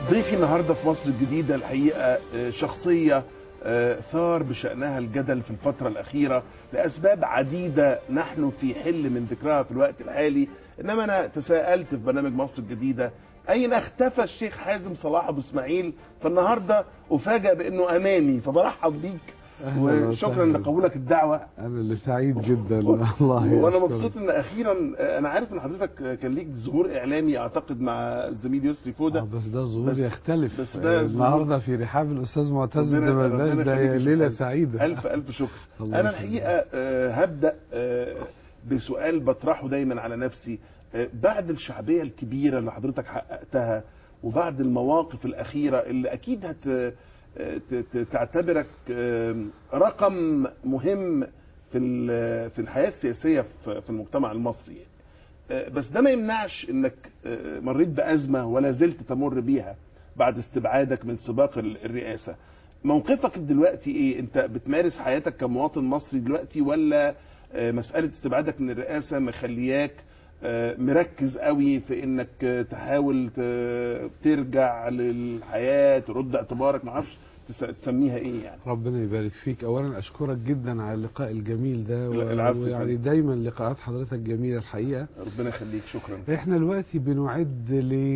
ضيفي النهارده في مصر الجديده الحقيقه آه، شخصيه آه، ثار بشانها الجدل في الفتره الاخيره لاسباب عديده نحن في حل من ذكرها في الوقت الحالي انما انا تساءلت في برنامج مصر الجديده اين اختفى الشيخ حازم صلاح ابو اسماعيل فالنهارده افاجئ بانه امامي فبرحب بيك أهلاً وشكرا وسهلاً. لقبولك الدعوه انا اللي سعيد جدا الله وانا يشكرك. مبسوط ان اخيرا انا عارف ان حضرتك كان ليك ظهور اعلامي اعتقد مع الزميل يسري آه فوده بس ده ظهور بس- يختلف بس ده ظهور- النهارده في رحاب الاستاذ معتز ربنا- الدمرداش ربنا ده يخليك يا ليله شيخ. سعيده الف الف شكر الله انا يخليك. الحقيقه آه، هبدا آه، بسؤال بطرحه دايما على نفسي آه، بعد الشعبيه الكبيره اللي حضرتك حققتها وبعد المواقف الاخيره اللي اكيد هت آه، ت- ت- تعتبرك آه، رقم مهم في ال- في الحياه السياسيه في في المجتمع المصري آه، بس ده ما يمنعش انك آه، مريت بازمه ولا زلت تمر بيها بعد استبعادك من سباق ال- الرئاسه موقفك دلوقتي ايه انت بتمارس حياتك كمواطن مصري دلوقتي ولا آه، مساله استبعادك من الرئاسه مخلياك آه، مركز قوي في انك آه، تحاول ت- ترجع للحياه ترد اعتبارك ما اعرفش تس- تسميها ايه يعني ربنا يبارك فيك اولا اشكرك جدا على اللقاء الجميل ده لا، العفو يا ويعني فندم. دايما لقاءات حضرتك جميله الحقيقه ربنا يخليك شكرا احنا دلوقتي بنعد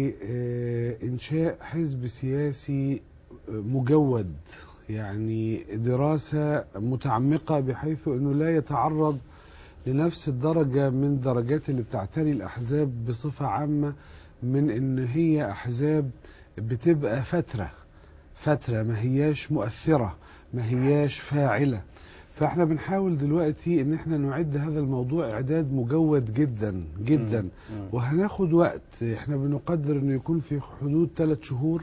لانشاء حزب سياسي مجود يعني دراسة متعمقة بحيث انه لا يتعرض لنفس الدرجة من درجات اللي بتعتري الاحزاب بصفة عامة من ان هي احزاب بتبقى فترة فترة ما هياش مؤثرة ما هياش فاعلة فاحنا بنحاول دلوقتي ان احنا نعد هذا الموضوع اعداد مجود جدا جدا مم. وهناخد وقت احنا بنقدر انه يكون في حدود ثلاث شهور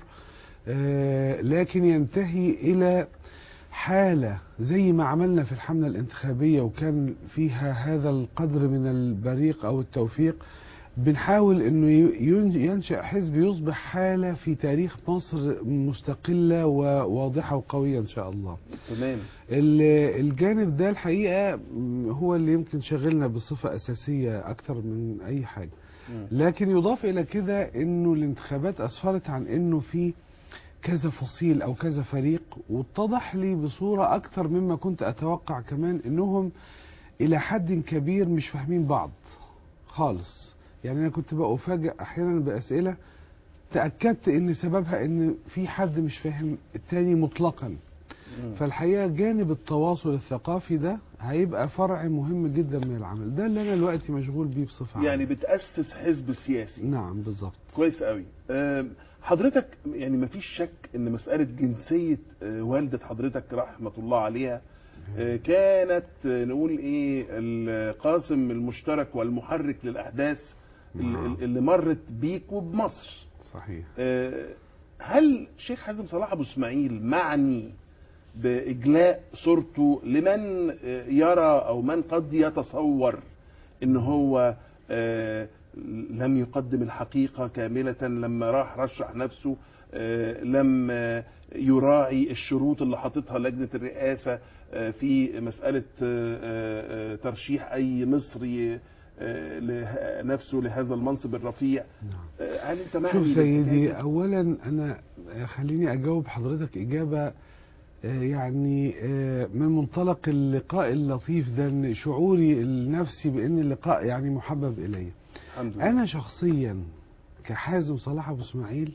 آه، لكن ينتهي الى حالة زي ما عملنا في الحملة الانتخابية وكان فيها هذا القدر من البريق او التوفيق بنحاول انه ين- ينشأ حزب يصبح حالة في تاريخ مصر مستقلة وواضحة وقوية ان شاء الله تمام ال- الجانب ده الحقيقة م، هو اللي يمكن شغلنا بصفة أساسية أكتر من أي حاجة مم. لكن يضاف إلى كده أنه الانتخابات أسفرت عن أنه في كذا فصيل أو كذا فريق واتضح لي بصورة أكتر مما كنت أتوقع كمان أنهم إلى حد كبير مش فاهمين بعض خالص يعني أنا كنت بقى أفاجئ أحيانا بأسئلة تأكدت أن سببها أن في حد مش فاهم التاني مطلقا مم. فالحقيقه جانب التواصل الثقافي ده هيبقى فرع مهم جدا من العمل ده اللي انا دلوقتي مشغول بيه بصفه عامه يعني بتاسس حزب سياسي نعم بالظبط كويس قوي آم، حضرتك يعني مفيش شك ان مساله جنسيه آه، والده حضرتك رحمه الله عليها آه، كانت آه، نقول ايه القاسم المشترك والمحرك للاحداث ال- نعم. ال- اللي مرت بيك وبمصر صحيح آه، هل شيخ حازم صلاح ابو اسماعيل معني باجلاء صورته لمن آه، يرى او من قد يتصور ان هو آه، لم يقدم الحقيقه كامله لما راح رشح نفسه آه، لم آه، يراعي الشروط اللي حاططها لجنه الرئاسه آه، في مساله آه، آه، آه، ترشيح اي مصري آه، لنفسه لهذا المنصب الرفيع نعم آه، هل انت معني شوف بالحكاية سيدي دي؟ اولا انا خليني اجاوب حضرتك اجابه آه، يعني آه، من منطلق اللقاء اللطيف ده إن شعوري النفسي بان اللقاء يعني محبب الي الحمد لله انا شخصيا كحازم صلاح ابو اسماعيل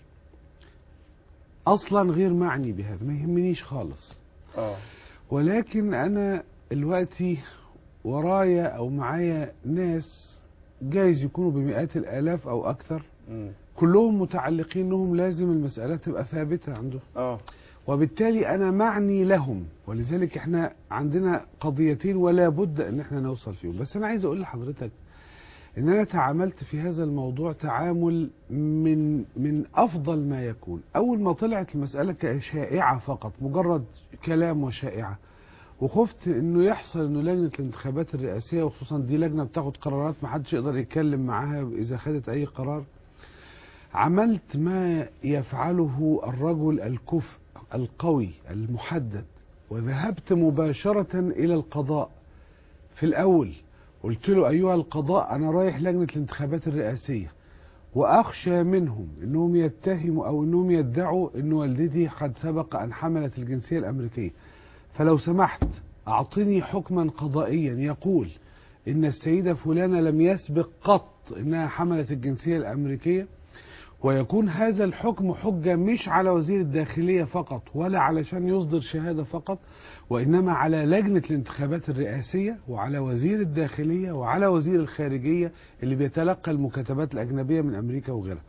اصلا غير معني بهذا ما يهمنيش خالص اه ولكن انا دلوقتي ورايا او معايا ناس جايز يكونوا بمئات الالاف او اكثر مم. كلهم متعلقين انهم لازم المساله تبقى ثابته عندهم اه وبالتالي انا معني لهم ولذلك احنا عندنا قضيتين ولا بد ان احنا نوصل فيهم بس انا عايز اقول لحضرتك ان انا تعاملت في هذا الموضوع تعامل من من افضل ما يكون اول ما طلعت المساله كشائعه فقط مجرد كلام وشائعه وخفت انه يحصل انه لجنه الانتخابات الرئاسيه وخصوصا دي لجنه بتاخد قرارات ما حدش يقدر يتكلم معاها اذا خدت اي قرار عملت ما يفعله الرجل الكفء القوي المحدد وذهبت مباشره الى القضاء في الاول قلت له ايها القضاء انا رايح لجنه الانتخابات الرئاسيه واخشى منهم انهم يتهموا او انهم يدعوا ان والدتي قد سبق ان حملت الجنسيه الامريكيه فلو سمحت اعطني حكما قضائيا يقول ان السيده فلانه لم يسبق قط انها حملت الجنسيه الامريكيه ويكون هذا الحكم حجه مش على وزير الداخليه فقط ولا علشان يصدر شهاده فقط وانما على لجنه الانتخابات الرئاسيه وعلى وزير الداخليه وعلى وزير الخارجيه اللي بيتلقى المكاتبات الاجنبيه من امريكا وغيرها.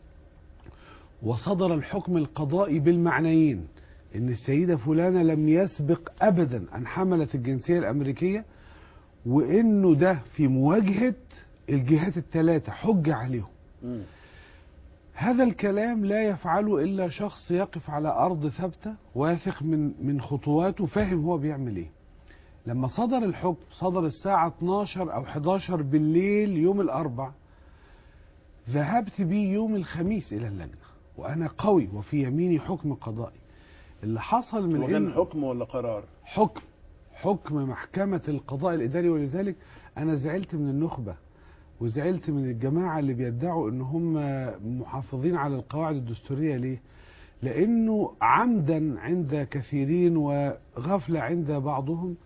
وصدر الحكم القضائي بالمعنيين ان السيده فلانه لم يسبق ابدا ان حملت الجنسيه الامريكيه وانه ده في مواجهه الجهات الثلاثه حجه عليهم. مم. هذا الكلام لا يفعله الا شخص يقف على ارض ثابته واثق من من خطواته فاهم هو بيعمل ايه. لما صدر الحكم صدر الساعه 12 او 11 بالليل يوم الاربع ذهبت بيه يوم الخميس الى اللجنه وانا قوي وفي يميني حكم قضائي. اللي حصل من هو كان إن حكم ولا قرار؟ حكم حكم محكمة القضاء الإداري ولذلك أنا زعلت من النخبة وزعلت من الجماعة اللي بيدعوا إن هم محافظين على القواعد الدستورية ليه؟ لأنه عمدا عند كثيرين وغفلة عند بعضهم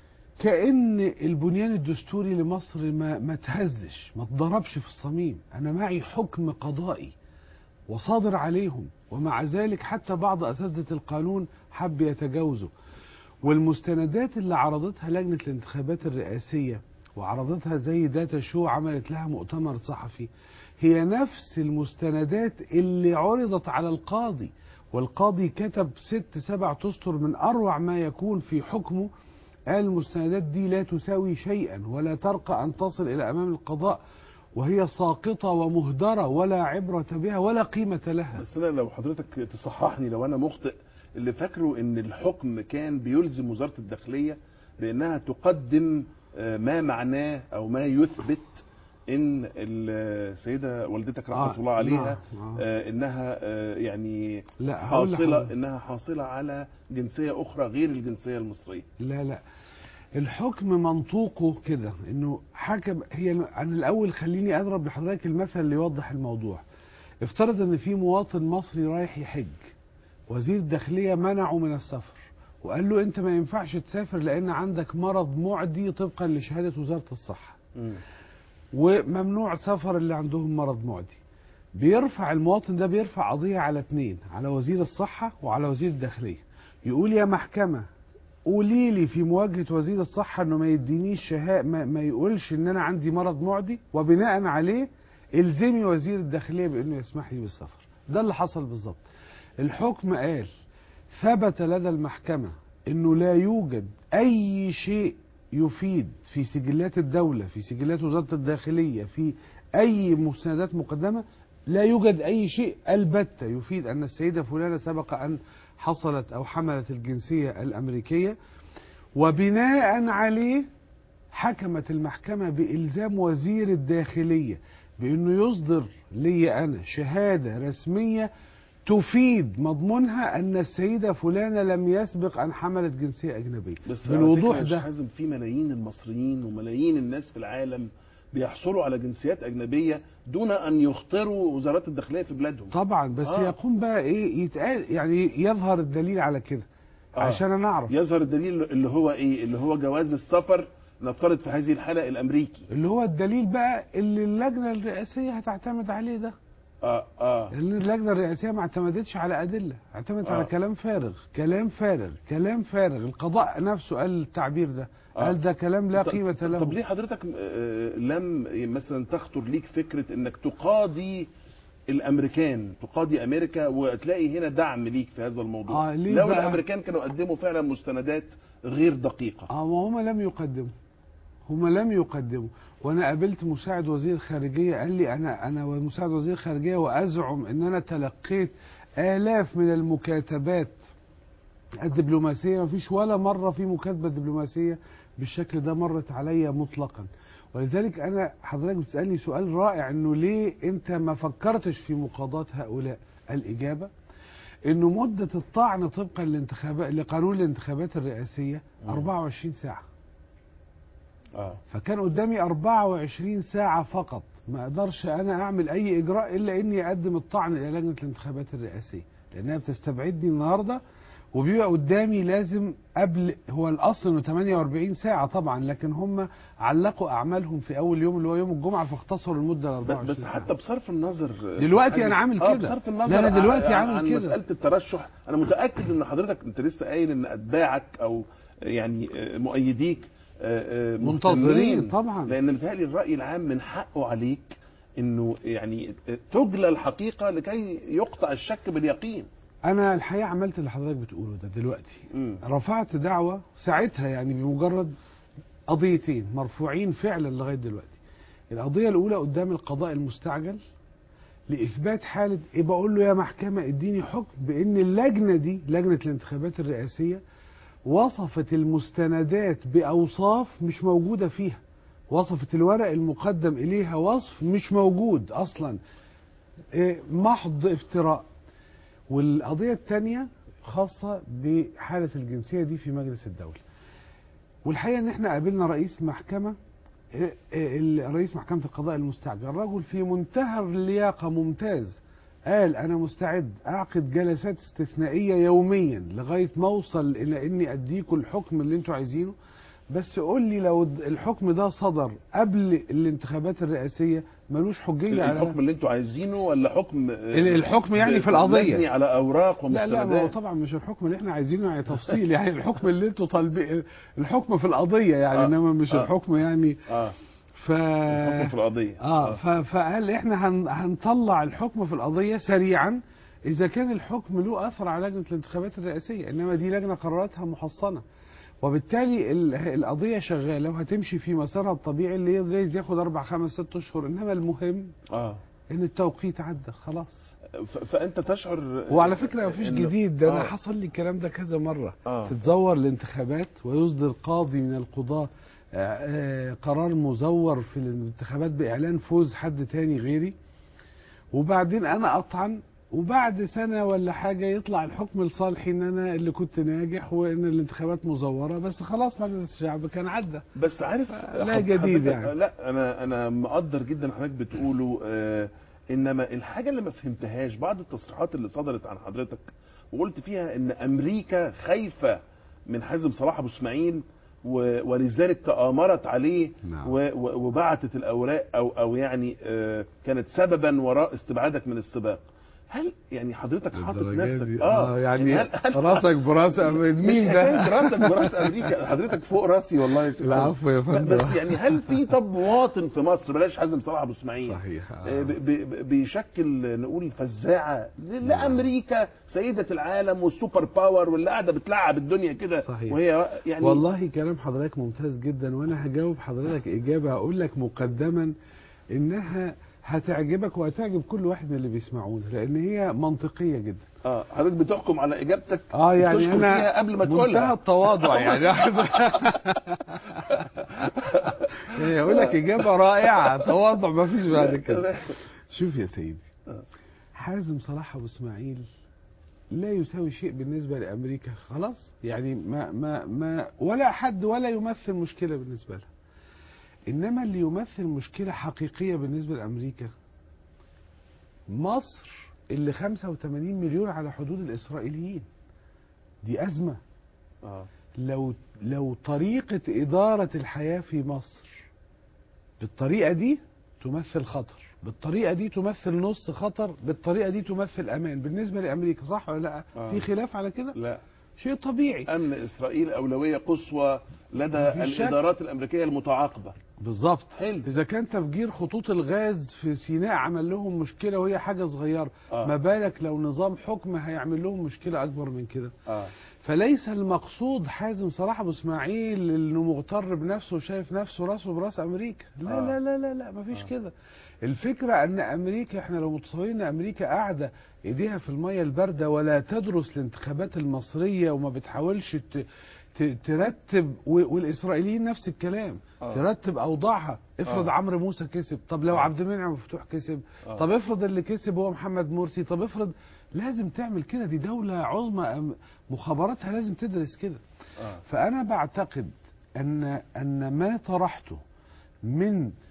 كأن البنيان الدستوري لمصر ما ما تهزش ما تضربش في الصميم أنا معي حكم قضائي وصادر عليهم ومع ذلك حتى بعض أساتذة القانون حب يتجاوزوا والمستندات اللي عرضتها لجنة الانتخابات الرئاسية وعرضتها زي داتا شو عملت لها مؤتمر صحفي هي نفس المستندات اللي عرضت على القاضي والقاضي كتب ست سبع تسطر من أروع ما يكون في حكمه قال المستندات دي لا تساوي شيئا ولا ترقى أن تصل إلى أمام القضاء وهي ساقطة ومهدرة ولا عبرة بها ولا قيمة لها بس انا لو حضرتك تصححني لو انا مخطئ اللي فاكره ان الحكم كان بيلزم وزاره الداخليه بانها تقدم آه، ما معناه او ما يثبت ان السيده والدتك رحمه آه، الله عليها نعم، آه. آه، انها آه، يعني لا هقول حاصله لحضرتك. انها حاصله على جنسيه اخرى غير الجنسيه المصريه لا لا الحكم منطوقه كده انه حكم هي انا الاول خليني اضرب لحضرتك المثل اللي يوضح الموضوع افترض ان في مواطن مصري رايح يحج وزير الداخليه منعه من السفر وقال له انت ما ينفعش تسافر لان عندك مرض معدي طبقا لشهاده وزاره الصحه مم. وممنوع سفر اللي عندهم مرض معدي بيرفع المواطن ده بيرفع قضية على اتنين على وزير الصحة وعلى وزير الداخلية يقول يا محكمة قولي لي في مواجهة وزير الصحة انه ما يدينيش شهاء ما, ما يقولش ان انا عندي مرض معدي وبناء عليه الزمي وزير الداخلية بانه يسمح لي بالسفر ده اللي حصل بالظبط الحكم قال ثبت لدى المحكمة انه لا يوجد اي شيء يفيد في سجلات الدولة في سجلات وزارة الداخلية في أي مستندات مقدمة لا يوجد أي شيء البتة يفيد أن السيدة فلانة سبق أن حصلت أو حملت الجنسية الأمريكية وبناء عليه حكمت المحكمة بإلزام وزير الداخلية بأنه يصدر لي أنا شهادة رسمية تفيد مضمونها أن السيدة فلانة لم يسبق أن حملت جنسية أجنبية بس بالوضوح على فكرة يا ده أستاذ حازم في ملايين المصريين وملايين الناس في العالم بيحصلوا على جنسيات اجنبيه دون ان يخطروا وزارات الداخليه في بلادهم طبعا بس آه. آه. يقوم بقى ايه يتقال يعني يظهر الدليل على كده آه. آه. عشان انا اعرف يظهر الدليل اللي هو ايه اللي هو جواز السفر نفترض في هذه الحاله الامريكي اللي هو الدليل بقى اللي اللجنه الرئاسيه هتعتمد عليه ده اه اه لان اللجنه الرئاسيه ما اعتمدتش على ادله اعتمدت آه. على كلام فارغ كلام فارغ كلام فارغ القضاء نفسه قال التعبير ده آه. قال ده كلام لا طب- قيمه له طب ليه حضرتك آه، لم مثلا تخطر ليك فكره انك تقاضي الامريكان تقاضي امريكا وتلاقي هنا دعم ليك في هذا الموضوع آه، ليه لو بقى؟ الامريكان كانوا قدموا فعلا مستندات غير دقيقه اه ما هم لم يقدموا هم لم يقدموا وانا قابلت مساعد وزير الخارجيه قال لي انا انا مساعد وزير الخارجيه وازعم ان انا تلقيت الاف من المكاتبات الدبلوماسيه ما فيش ولا مره في مكاتبه دبلوماسيه بالشكل ده مرت عليا مطلقا ولذلك انا حضرتك بتسالني سؤال رائع انه ليه انت ما فكرتش في مقاضاه هؤلاء الاجابه انه مده الطعن طبقا للانتخابات لقانون الانتخابات الرئاسيه مم. 24 ساعه اه فكان قدامي 24 ساعة فقط ما اقدرش انا اعمل اي اجراء الا اني اقدم الطعن الى لجنه الانتخابات الرئاسيه لانها بتستبعدني النهارده وبيبقى قدامي لازم قبل هو الاصل انه 48 ساعه طبعا لكن هم علقوا اعمالهم في اول يوم اللي هو يوم الجمعه فاختصروا المده ل 24 بس حتى بصرف النظر دلوقتي أنا عامل آه، كده. بصرف النظر لا، أنا دلوقتي عن- عامل عن كده. مساله الترشح انا متاكد ان حضرتك انت لسه قايل ان اتباعك او يعني آه، مؤيديك آه، آه، منتظرين مهتمين. طبعا. لان متهيألي الراي العام من حقه عليك انه يعني تجلى الحقيقه لكي يقطع الشك باليقين انا الحقيقه عملت اللي حضرتك بتقوله ده دلوقتي مم. رفعت دعوة ساعتها يعني بمجرد قضيتين مرفوعين فعلا لغاية دلوقتي القضية الأولى قدام القضاء المستعجل لإثبات حالة إيه بقول له يا محكمة اديني حكم بأن اللجنة دي لجنة الانتخابات الرئاسية وصفت المستندات بأوصاف مش موجودة فيها وصفت الورق المقدم إليها وصف مش موجود أصلا إيه، محض افتراء والقضية الثانية خاصة بحالة الجنسية دي في مجلس الدولة والحقيقة ان احنا قابلنا رئيس محكمة إيه، إيه، رئيس محكمة القضاء المستعجل رجل في منتهى اللياقة ممتاز قال انا مستعد اعقد جلسات استثنائية يوميا لغاية ما اوصل الى اني اديكم الحكم اللي انتوا عايزينه بس قول لي لو الحكم ده صدر قبل الانتخابات الرئاسية ملوش حجية على الحكم اللي انتوا عايزينه ولا حكم آه، الحكم يعني في القضية. مبني على اوراق لا لا ما هو ومستندات طبعا مش الحكم اللي احنا عايزينه يعني تفصيل يعني الحكم اللي انتوا طالبين الحكم في القضيه يعني آه. انما مش آه. الحكم يعني اه ف الحكم في القضيه اه ف- فقال احنا هن... هنطلع الحكم في القضيه سريعا اذا كان الحكم له اثر على لجنه الانتخابات الرئاسيه انما دي لجنه قراراتها محصنه وبالتالي ال- القضيه شغاله وهتمشي في مسارها الطبيعي اللي جايز ياخد اربع خمس ست اشهر انما المهم اه ان التوقيت عدى خلاص ف- فانت تشعر وعلى فكره مفيش إنه- جديد ده انا آه. حصل لي الكلام ده كذا مره آه. تتزور الانتخابات ويصدر قاضي من القضاة آه، آه، قرار مزور في الانتخابات بإعلان فوز حد تاني غيري وبعدين أنا أطعن وبعد سنة ولا حاجة يطلع الحكم لصالحي إن أنا اللي كنت ناجح وإن الانتخابات مزورة بس خلاص مجلس الشعب كان عدى بس عارف لا حض- جديد حضرتك- يعني. لا انا انا مقدر جدا حضرتك بتقوله آه انما الحاجه اللي ما فهمتهاش بعض التصريحات اللي صدرت عن حضرتك وقلت فيها ان امريكا خايفه من حازم صلاح ابو اسماعيل و- ولذلك تآمرت عليه نعم. و- و- وبعتت الاوراق او او يعني آه كانت سببا وراء استبعادك من السباق هل يعني حضرتك حاطط الدرجة نفسك دي. اه يعني هل هل راسك براس مين مش ده؟ حكاية راسك براس امريكا حضرتك فوق راسي والله يا شيخ العفو يا ب- فندم بس يعني هل في طب مواطن في مصر بلاش حازم صلاح ابو اسماعيل صحيح آه، آه. ب- ب- بيشكل نقول فزاعه ل- لامريكا سيده العالم والسوبر باور واللي قاعده بتلعب الدنيا كده صحيح. وهي يعني والله كلام حضرتك ممتاز جدا وانا هجاوب حضرتك اجابه هقول لك مقدما انها هتعجبك وهتعجب كل واحد من اللي بيسمعونا لان هي منطقيه جدا اه حضرتك بتحكم على اجابتك اه يعني بتشكر انا فيها قبل ما منتهى تقولها التواضع يعني يعني اقول لك اجابه رائعه تواضع ما فيش بعد كده شوف يا سيدي آه. حازم صلاح ابو اسماعيل لا يساوي شيء بالنسبه لامريكا خلاص يعني ما ما ما ولا حد ولا يمثل مشكله بالنسبه لها انما اللي يمثل مشكله حقيقيه بالنسبه لامريكا مصر اللي 85 مليون على حدود الاسرائيليين دي ازمه اه لو لو طريقة إدارة الحياة في مصر بالطريقة دي تمثل خطر بالطريقة دي تمثل نص خطر بالطريقة دي تمثل أمان بالنسبة لأمريكا صح ولا لا آه. في خلاف على كده لا شيء طبيعي امن اسرائيل اولويه قصوى لدى مفيش شك. الادارات الامريكيه المتعاقبه بالظبط حلو إذا كان تفجير خطوط الغاز في سيناء عمل لهم مشكلة وهي حاجة صغيرة آه. ما بالك لو نظام حكم هيعمل لهم مشكلة أكبر من كده اه فليس المقصود حازم صلاح ابو اسماعيل انه مغتر بنفسه وشايف نفسه راسه براس امريكا لا آه. لا لا لا لا مفيش آه. كده الفكره ان امريكا احنا لو متصورين ان امريكا قاعده ايديها في الميه البارده ولا تدرس الانتخابات المصريه وما بتحاولش ت- ت- ترتب و- والاسرائيليين نفس الكلام آه. ترتب اوضاعها افرض آه. عمرو موسى كسب طب لو آه. عبد المنعم مفتوح كسب آه. طب افرض اللي كسب هو محمد مرسي طب افرض لازم تعمل كده دي دولة عظمى أم- مخابراتها لازم تدرس كده اه فأنا بعتقد أن أن ما طرحته من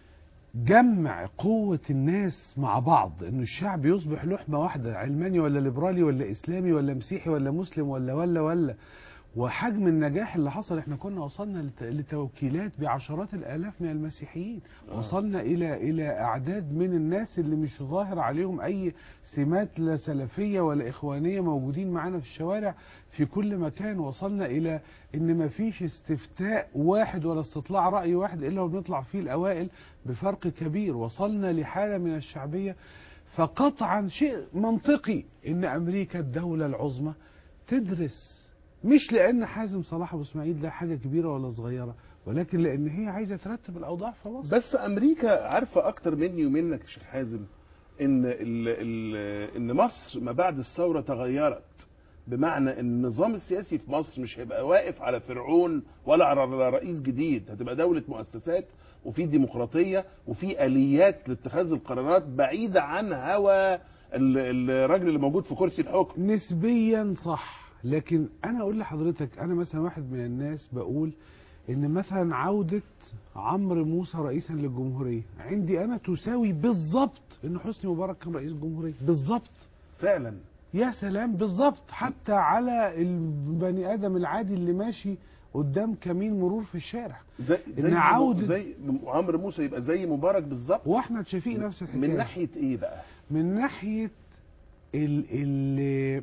جمع قوة الناس مع بعض انه الشعب يصبح لحمة واحدة علماني ولا ليبرالي ولا اسلامي ولا مسيحي ولا مسلم ولا ولا ولا وحجم النجاح اللي حصل احنا كنا وصلنا لت- لتوكيلات بعشرات الالاف من المسيحيين آه. وصلنا الى الى اعداد من الناس اللي مش ظاهر عليهم اي سمات لا سلفيه ولا اخوانيه موجودين معانا في الشوارع في كل مكان وصلنا الى ان ما فيش استفتاء واحد ولا استطلاع راي واحد الا وبنطلع فيه الاوائل بفرق كبير وصلنا لحاله من الشعبيه فقطعا شيء منطقي ان امريكا الدوله العظمى تدرس مش لان حازم صلاح ابو اسماعيل ده حاجه كبيره ولا صغيره ولكن لان هي عايزه ترتب الاوضاع في مصر بس امريكا عارفه اكتر مني ومنك يا شيخ حازم ان ال ال ان مصر ما بعد الثوره تغيرت بمعنى ان النظام السياسي في مصر مش هيبقى واقف على فرعون ولا على رئيس جديد هتبقى دوله مؤسسات وفي ديمقراطيه وفي اليات لاتخاذ القرارات بعيده عن هوى ال- الراجل اللي موجود في كرسي الحكم نسبيا صح لكن انا اقول لحضرتك انا مثلا واحد من الناس بقول ان مثلا عوده عمرو موسى رئيسا للجمهوريه عندي انا تساوي بالظبط ان حسني مبارك كان رئيس جمهوريه بالظبط فعلا يا سلام بالظبط حتى على البني ادم العادي اللي ماشي قدام كمين مرور في الشارع زي زي إن عودة- زي عمرو موسى يبقى زي مبارك بالظبط واحمد شفيق نفس الحكايه من ناحيه ايه بقى؟ من ناحيه ال ال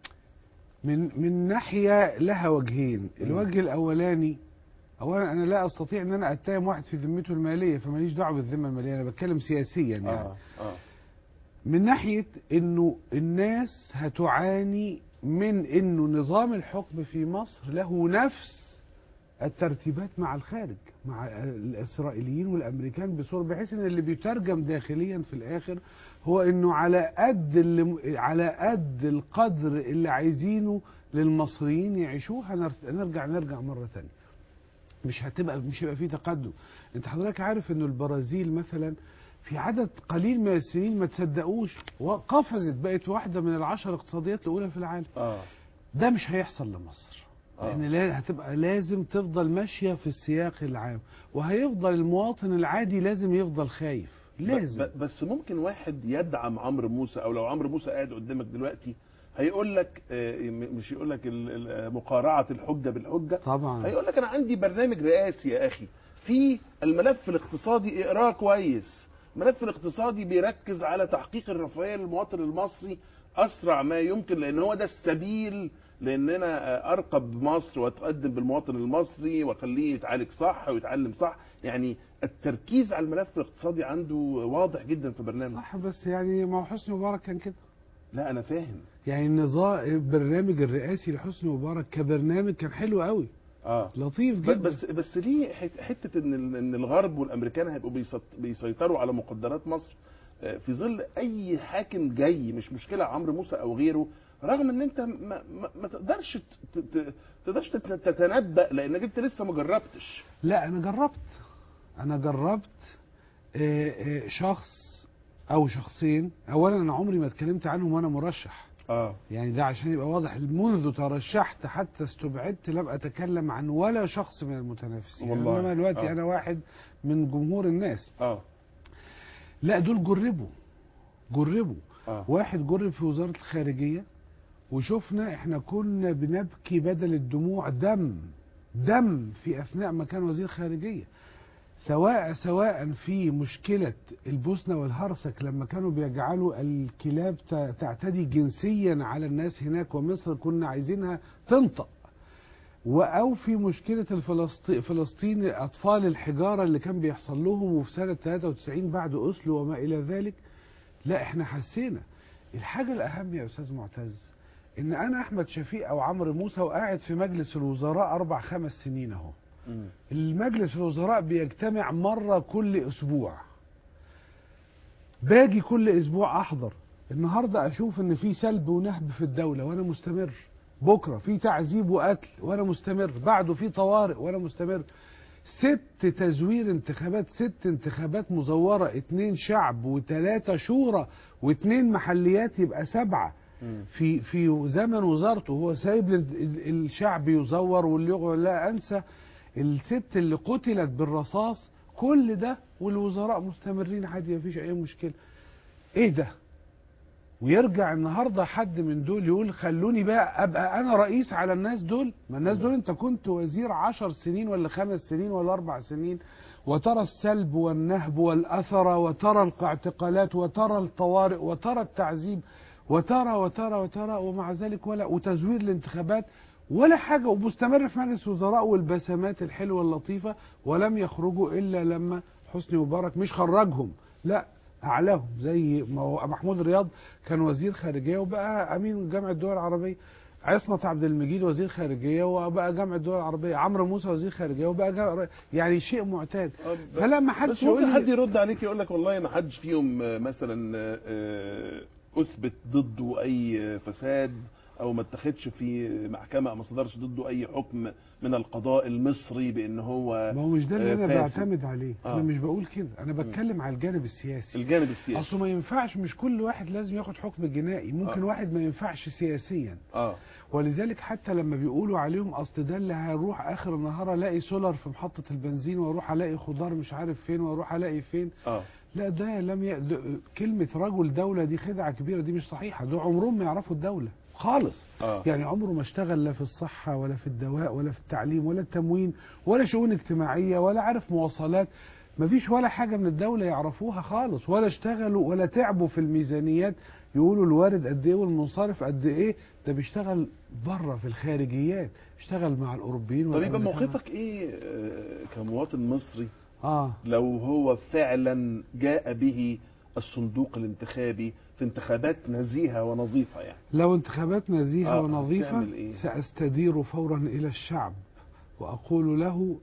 من من ناحيه لها وجهين الوجه الاولاني اولا انا لا استطيع ان انا اتهم واحد في ذمته الماليه فماليش دعوه بالذمه الماليه انا بتكلم سياسيا يعني اه اه من ناحيه انه الناس هتعاني من انه نظام الحكم في مصر له نفس الترتيبات مع الخارج مع الاسرائيليين والامريكان بصوره بحيث ان اللي بيترجم داخليا في الاخر هو انه على قد اللي على قد القدر اللي عايزينه للمصريين يعيشوه هنرت- هنرجع نرجع مره ثانيه مش هتبقى مش هيبقى في تقدم انت حضرتك عارف انه البرازيل مثلا في عدد قليل من السنين ما تصدقوش وقفزت بقت واحده من العشر اقتصاديات الاولى في العالم اه ده مش هيحصل لمصر آه. لان لا هتبقى لازم تفضل ماشيه في السياق العام وهيفضل المواطن العادي لازم يفضل خايف لازم ب- بس ممكن واحد يدعم عمرو موسى او لو عمرو موسى قاعد قدامك دلوقتي هيقول لك آه، م- مش يقول لك ال- ال- مقارعه الحجه بالحجه طبعا هيقول لك انا عندي برنامج رئاسي يا اخي في الملف الاقتصادي اقراه كويس الملف الاقتصادي بيركز على تحقيق الرفاهيه للمواطن المصري اسرع ما يمكن لان هو ده السبيل لاننا ارقب مصر واتقدم بالمواطن المصري واخليه يتعالج صح ويتعلم صح يعني التركيز على الملف الاقتصادي عنده واضح جدا في برنامج صح بس يعني ما هو حسني مبارك كان كده لا انا فاهم يعني النظام البرنامج الرئاسي لحسني مبارك كبرنامج كان حلو قوي اه لطيف ب- جدا بس بس ليه حت- حته ان ال- ان الغرب والامريكان هيبقوا بيسط- بيسيطروا على مقدرات مصر آه، في ظل اي حاكم جاي مش مشكله عمرو موسى او غيره رغم ان انت ما, ما, ما تقدرش ت- ت- تقدرش تت- تتنبأ لانك انت لسه ما جربتش لا انا جربت انا جربت آه، آه، شخص او شخصين اولا انا عمري ما اتكلمت عنهم وانا مرشح اه يعني ده عشان يبقى واضح منذ ترشحت حتى استبعدت لم اتكلم عن ولا شخص من المتنافسين والله. انما دلوقتي آه. انا واحد من جمهور الناس اه لا دول جربوا جربوا اه واحد جرب في وزارة الخارجية وشفنا احنا كنا بنبكي بدل الدموع دم دم في اثناء ما كان وزير خارجية سواء سواء في مشكلة البوسنة والهرسك لما كانوا بيجعلوا الكلاب ت- تعتدي جنسيا على الناس هناك ومصر كنا عايزينها تنطق و- او في مشكله الفلسطي- فلسطين اطفال الحجاره اللي كان بيحصل لهم وفي سنه 93 بعد اوسلو وما الى ذلك لا احنا حسينا الحاجه الاهم يا استاذ معتز ان انا احمد شفيق او عمرو موسى وقاعد في مجلس الوزراء اربع خمس سنين اهو مم. المجلس الوزراء بيجتمع مرة كل أسبوع باجي كل أسبوع أحضر النهاردة أشوف إن في سلب ونهب في الدولة وأنا مستمر بكرة في تعذيب وقتل وأنا مستمر بعده في طوارئ وأنا مستمر ست تزوير انتخابات ست انتخابات مزورة اتنين شعب وتلاتة شورى واتنين محليات يبقى سبعة مم. في في زمن وزارته هو سايب لل- ال- الشعب يزور واللي يغ- لا انسى الست اللي قتلت بالرصاص كل ده والوزراء مستمرين عادي مفيش اي مشكله ايه ده ويرجع النهارده حد من دول يقول خلوني بقى ابقى انا رئيس على الناس دول ما الناس دول انت كنت وزير عشر سنين ولا خمس سنين ولا اربع سنين وترى السلب والنهب والاثر وترى الاعتقالات وترى الطوارئ وترى التعذيب وترى وترى وترى ومع ذلك ولا وتزوير الانتخابات ولا حاجه ومستمر في مجلس وزراء والبسمات الحلوه اللطيفه ولم يخرجوا الا لما حسني مبارك مش خرجهم لا اعلاهم زي ما هو محمود رياض كان وزير خارجيه وبقى امين جامعه الدول العربيه عصمت عبد المجيد وزير خارجيه وبقى جامعه الدول العربيه عمرو موسى وزير خارجيه وبقى جامعة يعني شيء معتاد آه، فلا ما بس حدش يقول ممكن حد لي يرد عليك يقول لك والله ما حدش فيهم آه، مثلا آه، اثبت ضده اي آه، فساد او ما اتخذش في محكمه او ما صدرش ضده اي حكم من القضاء المصري بان هو ما هو مش ده اللي آه، انا فاسد. بعتمد عليه آه. انا مش بقول كده انا بتكلم على الجانب السياسي الجانب السياسي اصله ما ينفعش مش كل واحد لازم ياخد حكم جنائي ممكن آه. واحد ما ينفعش سياسيا اه ولذلك حتى لما بيقولوا عليهم اصل ده اللي هروح اخر النهار الاقي سولار في محطه البنزين واروح الاقي خضار مش عارف فين واروح الاقي فين اه لا ده لم ي... ده كلمه رجل دوله دي خدعه كبيره دي مش صحيحه دول عمرهم ما يعرفوا الدوله خالص اه يعني عمره ما اشتغل لا في الصحة ولا في الدواء ولا في التعليم ولا التموين ولا شؤون اجتماعية ولا عارف مواصلات مفيش ولا حاجة من الدولة يعرفوها خالص ولا اشتغلوا ولا تعبوا في الميزانيات يقولوا الوارد قد ايه والمنصرف قد ايه ده بيشتغل بره في الخارجيات اشتغل مع الاوروبيين طب يبقى والأمريكان. موقفك ايه آه، كمواطن مصري اه لو هو فعلا جاء به الصندوق الانتخابي في انتخابات نزيهه ونظيفه يعني لو انتخابات نزيهة آه، ونظيفة هتعمل إيه؟ سأستدير فورا إلى الشعب وأقول له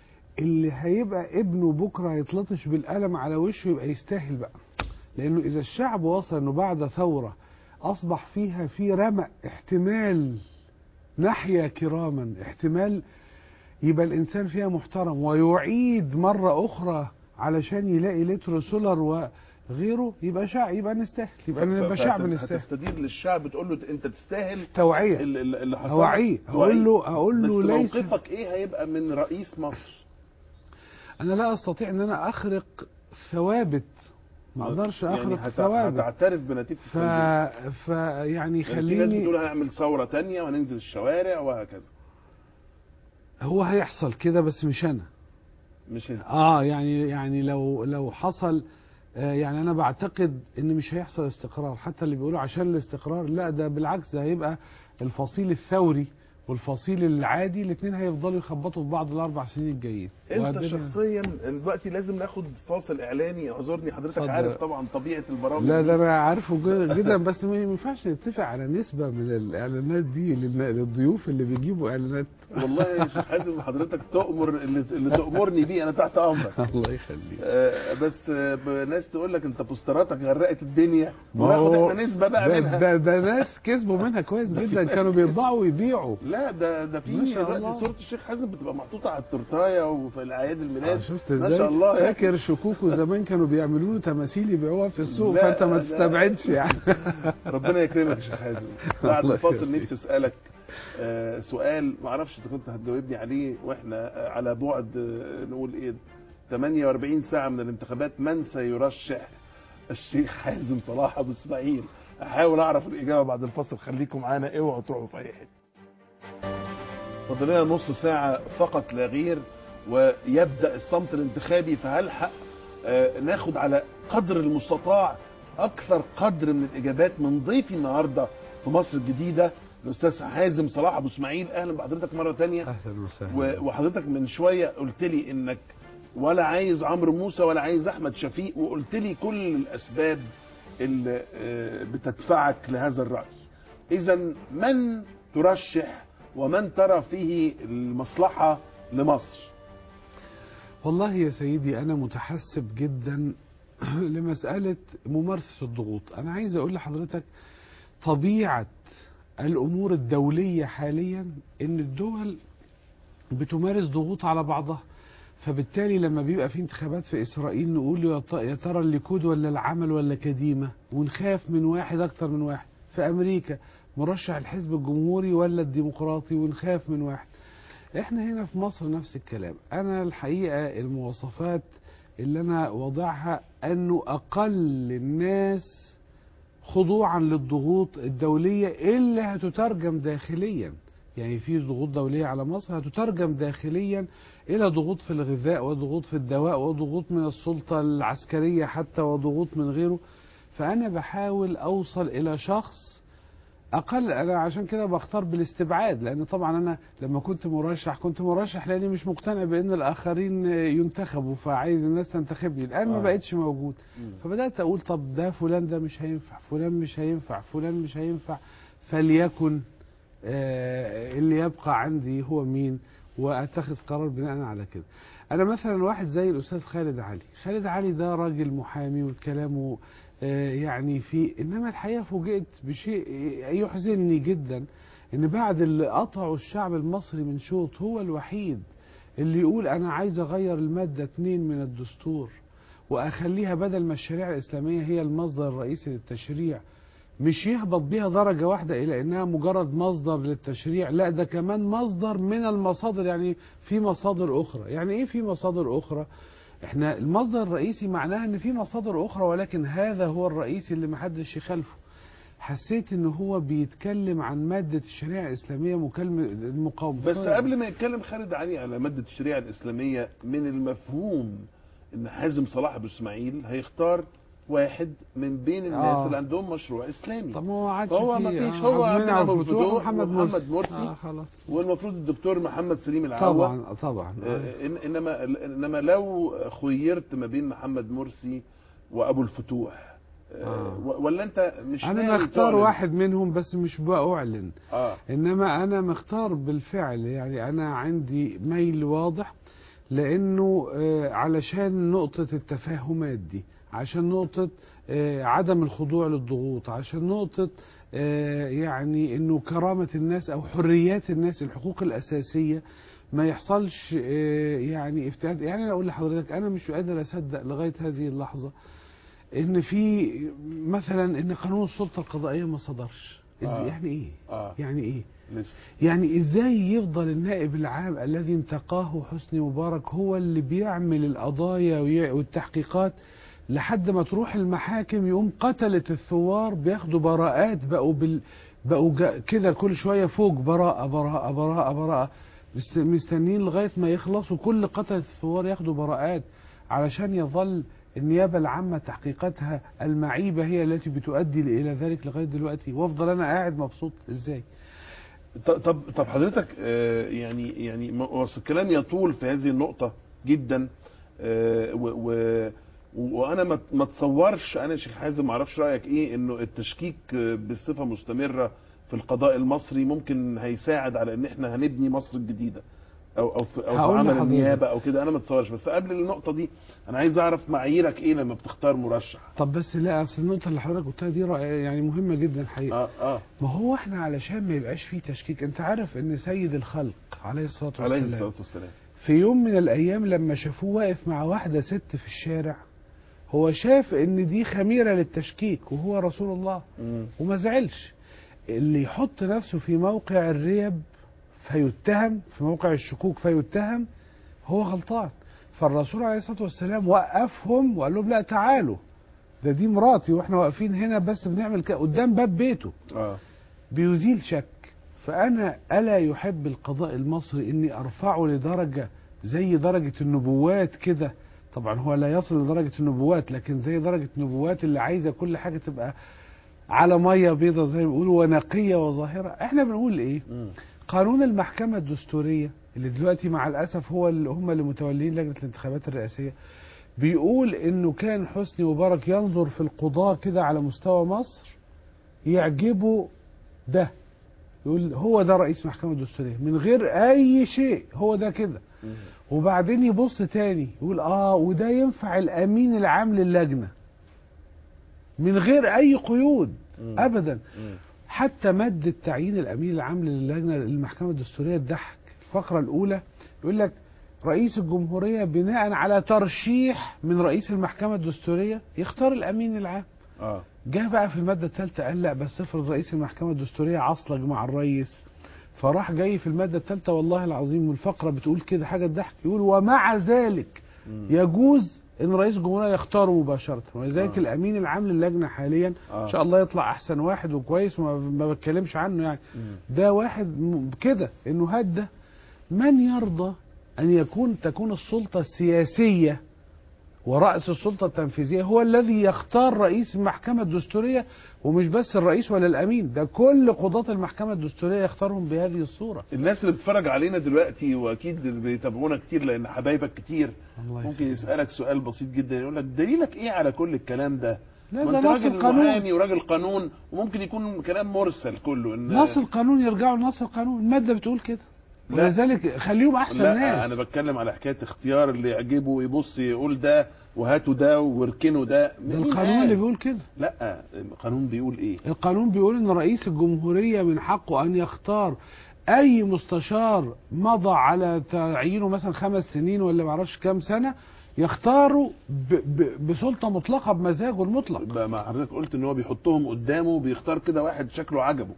اللي هيبقى ابنه بكرة يتلطش بالقلم على وشه يبقى يستاهل بقى لأنه إذا الشعب وصل أنه بعد ثورة أصبح فيها في رمق احتمال نحيا كراما احتمال يبقى الإنسان فيها محترم ويعيد مرة أخرى علشان يلاقي لتر سولر وغيره يبقى شعب يبقى نستاهل يبقى نبقى شعب نستاهل هتستدير للشعب تقول له انت تستاهل توعية ال- ال- اللي حصل اوعيه اقول له اقول له بس ليس موقفك ايه هيبقى من رئيس مصر انا لا استطيع ان انا اخرق ثوابت ما اقدرش اخرق يعني هت- ثوابت هتعترف بنتيجه ف... التنظيم. ف يعني يعني في ناس خليني بتقول هنعمل ثوره تانية وهننزل الشوارع وهكذا هو هيحصل كده بس مش انا مش انت اه يعني يعني لو لو حصل آه يعني انا بعتقد ان مش هيحصل استقرار حتى اللي بيقولوا عشان الاستقرار لا ده بالعكس ده هيبقى الفصيل الثوري والفصيل العادي الاثنين هيفضلوا يخبطوا في بعض الاربع سنين الجايين انت وهدنا- شخصيا دلوقتي لازم ناخد فاصل اعلاني اعذرني حضرتك اتفضل. عارف طبعا طبيعه البرامج لا دي. ده انا عارفه جدا- جدا بس ما ينفعش نتفق على نسبة من الاعلانات دي للن- للضيوف اللي بيجيبوا اعلانات والله يا شيخ حازم حضرتك تؤمر اللي, اللي تؤمرني بيه انا تحت امرك الله يخليك آه، بس آه، ناس تقول لك انت بوستراتك غرقت الدنيا ما وناخد هو احنا نسبه بقى ده, منها ده, ده ناس كسبوا منها كويس جدا كانوا بيطبعوا ويبيعوا لا ده ده في ما شاء دلوقتي الله. صوره الشيخ حازم بتبقى محطوطه على التورتايه وفي الاعياد الميلاد آه، شفت ما ازاي شاء الله يعني. فاكر شكوكو زمان كانوا بيعملوا له تماثيل يبيعوها في السوق لا، فانت ما لا. تستبعدش يعني ربنا يكرمك يا شيخ حازم بعد الله الفاصل يخليك. نفسي اسالك آه، سؤال ما اعرفش اذا كنت هتجاوبني عليه واحنا آه، على بعد آه، نقول ايه 48 ساعه من الانتخابات من سيرشح الشيخ حازم صلاح ابو اسماعيل احاول اعرف الاجابه بعد الفاصل خليكم معانا اوعوا تروحوا في اي حته فاضل لنا نص ساعه فقط لا غير ويبدا الصمت الانتخابي فهلحق آه، ناخد على قدر المستطاع اكثر قدر من الاجابات من ضيفي النهارده في مصر الجديده الاستاذ حازم صلاح ابو اسماعيل اهلا بحضرتك مره تانية اهلا وسهلا و- وحضرتك من شويه قلت لي انك ولا عايز عمرو موسى ولا عايز احمد شفيق وقلت لي كل الاسباب اللي آه، بتدفعك لهذا الراي اذا من ترشح ومن ترى فيه المصلحه لمصر والله يا سيدي أنا متحسب جدا لمسألة ممارسة الضغوط أنا عايز أقول لحضرتك طبيعة الأمور الدولية حاليا إن الدول بتمارس ضغوط على بعضها فبالتالي لما بيبقى في انتخابات في إسرائيل نقول يا ط- يا ترى الليكود ولا العمل ولا كديمة ونخاف من واحد أكتر من واحد في أمريكا مرشح الحزب الجمهوري ولا الديمقراطي ونخاف من واحد احنا هنا في مصر نفس الكلام انا الحقيقه المواصفات اللي انا واضعها انه اقل الناس خضوعا للضغوط الدوليه اللي هتترجم داخليا يعني في ضغوط دوليه على مصر هتترجم داخليا الى ضغوط في الغذاء وضغوط في الدواء وضغوط من السلطه العسكريه حتى وضغوط من غيره فانا بحاول اوصل الى شخص اقل انا عشان كده بختار بالاستبعاد لان طبعا انا لما كنت مرشح كنت مرشح لاني مش مقتنع بان الاخرين ينتخبوا فعايز الناس تنتخبني الان ما آه. بقتش موجود مم. فبدات اقول طب ده فلان ده مش هينفع فلان مش هينفع فلان مش هينفع فليكن آه اللي يبقى عندي هو مين واتخذ قرار بناء على كده انا مثلا واحد زي الاستاذ خالد علي خالد علي ده راجل محامي وكلامه آه يعني في انما الحقيقه فوجئت بشيء يحزنني جدا ان بعد اللي قطعوا الشعب المصري من شوط هو الوحيد اللي يقول انا عايز اغير الماده 2 من الدستور واخليها بدل ما الشريعه الاسلاميه هي المصدر الرئيسي للتشريع مش يهبط بيها درجة واحدة إلى إنها مجرد مصدر للتشريع لا ده كمان مصدر من المصادر يعني في مصادر أخرى يعني إيه في مصادر أخرى إحنا المصدر الرئيسي معناها إن في مصادر أخرى ولكن هذا هو الرئيسي اللي محدش يخالفه حسيت إن هو بيتكلم عن مادة الشريعة الإسلامية مكالمة المقاومة بس قبل ما يتكلم خالد علي على مادة الشريعة الإسلامية من المفهوم إن حازم صلاح أبو إسماعيل هيختار واحد من بين الناس آه. اللي عندهم مشروع إسلامي طب ما هو عادش فهو فيه. ما فيش، آه، هو عبد عبد المنعم أبو الفتوح الفتوح ومحمد ومحمد مرسي. مرسي. آه خلاص والمفروض الدكتور محمد سليم العوا طبعا طبعا آه. آه، إن- انما انما لو خيرت ما بين محمد مرسي وابو الفتوح آه، آه. و- ولا انت مش انا ناوي مختار تعلن؟ واحد منهم بس مش بأعلن اه انما انا مختار بالفعل يعني انا عندي ميل واضح لانه آه، علشان نقطة التفاهمات دي عشان نقطة آه، عدم الخضوع للضغوط عشان نقطة آه، يعني انه كرامة الناس او حريات الناس الحقوق الاساسية ما يحصلش آه، يعني افتئات يعني انا اقول لحضرتك انا مش قادر اصدق لغاية هذه اللحظة ان في مثلا ان قانون السلطة القضائية ما صدرش إز- آه. يعني ايه اه يعني ايه لسه يعني ازاي يفضل النائب العام الذي انتقاه حسني مبارك هو اللي بيعمل القضايا وي- والتحقيقات لحد ما تروح المحاكم يقوم قتلة الثوار بياخدوا براءات بقوا بال بقوا جا- كده كل شويه فوق براءة براءة براءة براءة مست- مستنيين لغايه ما يخلصوا كل قتلة الثوار ياخدوا براءات علشان يظل النيابة العامة تحقيقاتها المعيبة هي التي بتؤدي إلى ذلك لغاية دلوقتي وأفضل أنا قاعد مبسوط إزاي ط- طب طب حضرتك آه، يعني يعني م- أصل الكلام يطول في هذه النقطة جدا آه، و و وانا ما ما اتصورش انا يا شيخ حازم ما اعرفش رايك ايه انه التشكيك آه، بصفه مستمره في القضاء المصري ممكن هيساعد على ان احنا هنبني مصر الجديده او او في, أو في هقول عمل لحضرتك. النيابه او كده انا ما اتصورش بس قبل النقطه دي انا عايز اعرف معاييرك ايه لما بتختار مرشح طب بس لا أصل النقطة اللي حضرتك قلتها دي رأي- يعني مهمة جدا حقيقة اه اه ما هو احنا علشان ما يبقاش فيه تشكيك انت عارف ان سيد الخلق عليه الصلاة عليه والسلام الصلاه والسلام في يوم من الايام لما شافوه واقف مع واحدة ست في الشارع هو شاف ان دي خميرة للتشكيك وهو رسول الله مم. وما زعلش اللي يحط نفسه في موقع الريب فيتهم في موقع الشكوك فيتهم هو غلطان فالرسول عليه الصلاة والسلام وقفهم وقال لهم لا تعالوا ده دي مراتي واحنا واقفين هنا بس بنعمل كده قدام باب بيته اه بيزيل شك فأنا ألا يحب القضاء المصري إني أرفعه لدرجة زي درجة النبوات كده طبعا هو لا يصل لدرجة النبوات لكن زي درجة النبوات اللي عايزة كل حاجة تبقى على مية بيضة زي ما بيقولوا ونقية وظاهرة احنا بنقول ايه مم. قانون المحكمة الدستورية اللي دلوقتي مع الأسف هو اللي هم اللي متولين لجنة الانتخابات الرئاسية بيقول انه كان حسني مبارك ينظر في القضاة كده على مستوى مصر يعجبه ده يقول هو ده رئيس محكمة الدستورية من غير أي شيء هو ده كده مم. وبعدين يبص تاني يقول اه وده ينفع الأمين العام للجنة من غير أي قيود مم. أبدا مم. حتى مادة تعيين الأمين العام للجنة للمحكمة الدستورية تضحك الفقرة الأولى يقول لك رئيس الجمهورية بناء على ترشيح من رئيس المحكمة الدستورية يختار الأمين العام اه جه بقى في المادة الثالثة قال لا بس افرض رئيس المحكمة الدستورية عصلج مع الرئيس فراح جاي في المادة الثالثة والله العظيم والفقرة بتقول كده حاجة تضحك يقول ومع ذلك مم. يجوز ان رئيس الجمهوريه يختاره مباشره ولذلك آه. الامين العام للجنه حاليا آه. ان شاء الله يطلع احسن واحد وكويس وما ما بتكلمش عنه يعني مم. ده واحد م- كده انه هدى من يرضى ان يكون تكون السلطه السياسيه ورأس السلطة التنفيذية هو الذي يختار رئيس المحكمة الدستورية ومش بس الرئيس ولا الأمين ده كل قضاة المحكمة الدستورية يختارهم بهذه الصورة الناس اللي بتتفرج علينا دلوقتي واكيد بيتابعونا كتير لان حبايبك كتير الله ممكن يخليك. يسالك سؤال بسيط جدا يقول لك دليلك ايه على كل الكلام ده لا ما ده انت نص راجل القانون محامي وراجل قانون وممكن يكون كلام مرسل كله ان نص القانون يرجعوا لنص القانون المادة بتقول كده لا. ولذلك خليهم أحسن لا ناس انا بتكلم على حكايه اختيار اللي يعجبه يبص يقول ده وهاتوا ده واركنوا ده ده مين القانون قال؟ اللي بيقول كده لا القانون بيقول ايه القانون بيقول ان رئيس الجمهورية من حقه ان يختار اي مستشار مضى على تعيينه مثلا خمس سنين ولا معرفش كام سنة يختاره ب ب بسلطة مطلقة بمزاجه المطلق بقى ما حضرتك قلت ان هو بيحطهم قدامه بيختار كده واحد شكله عجبه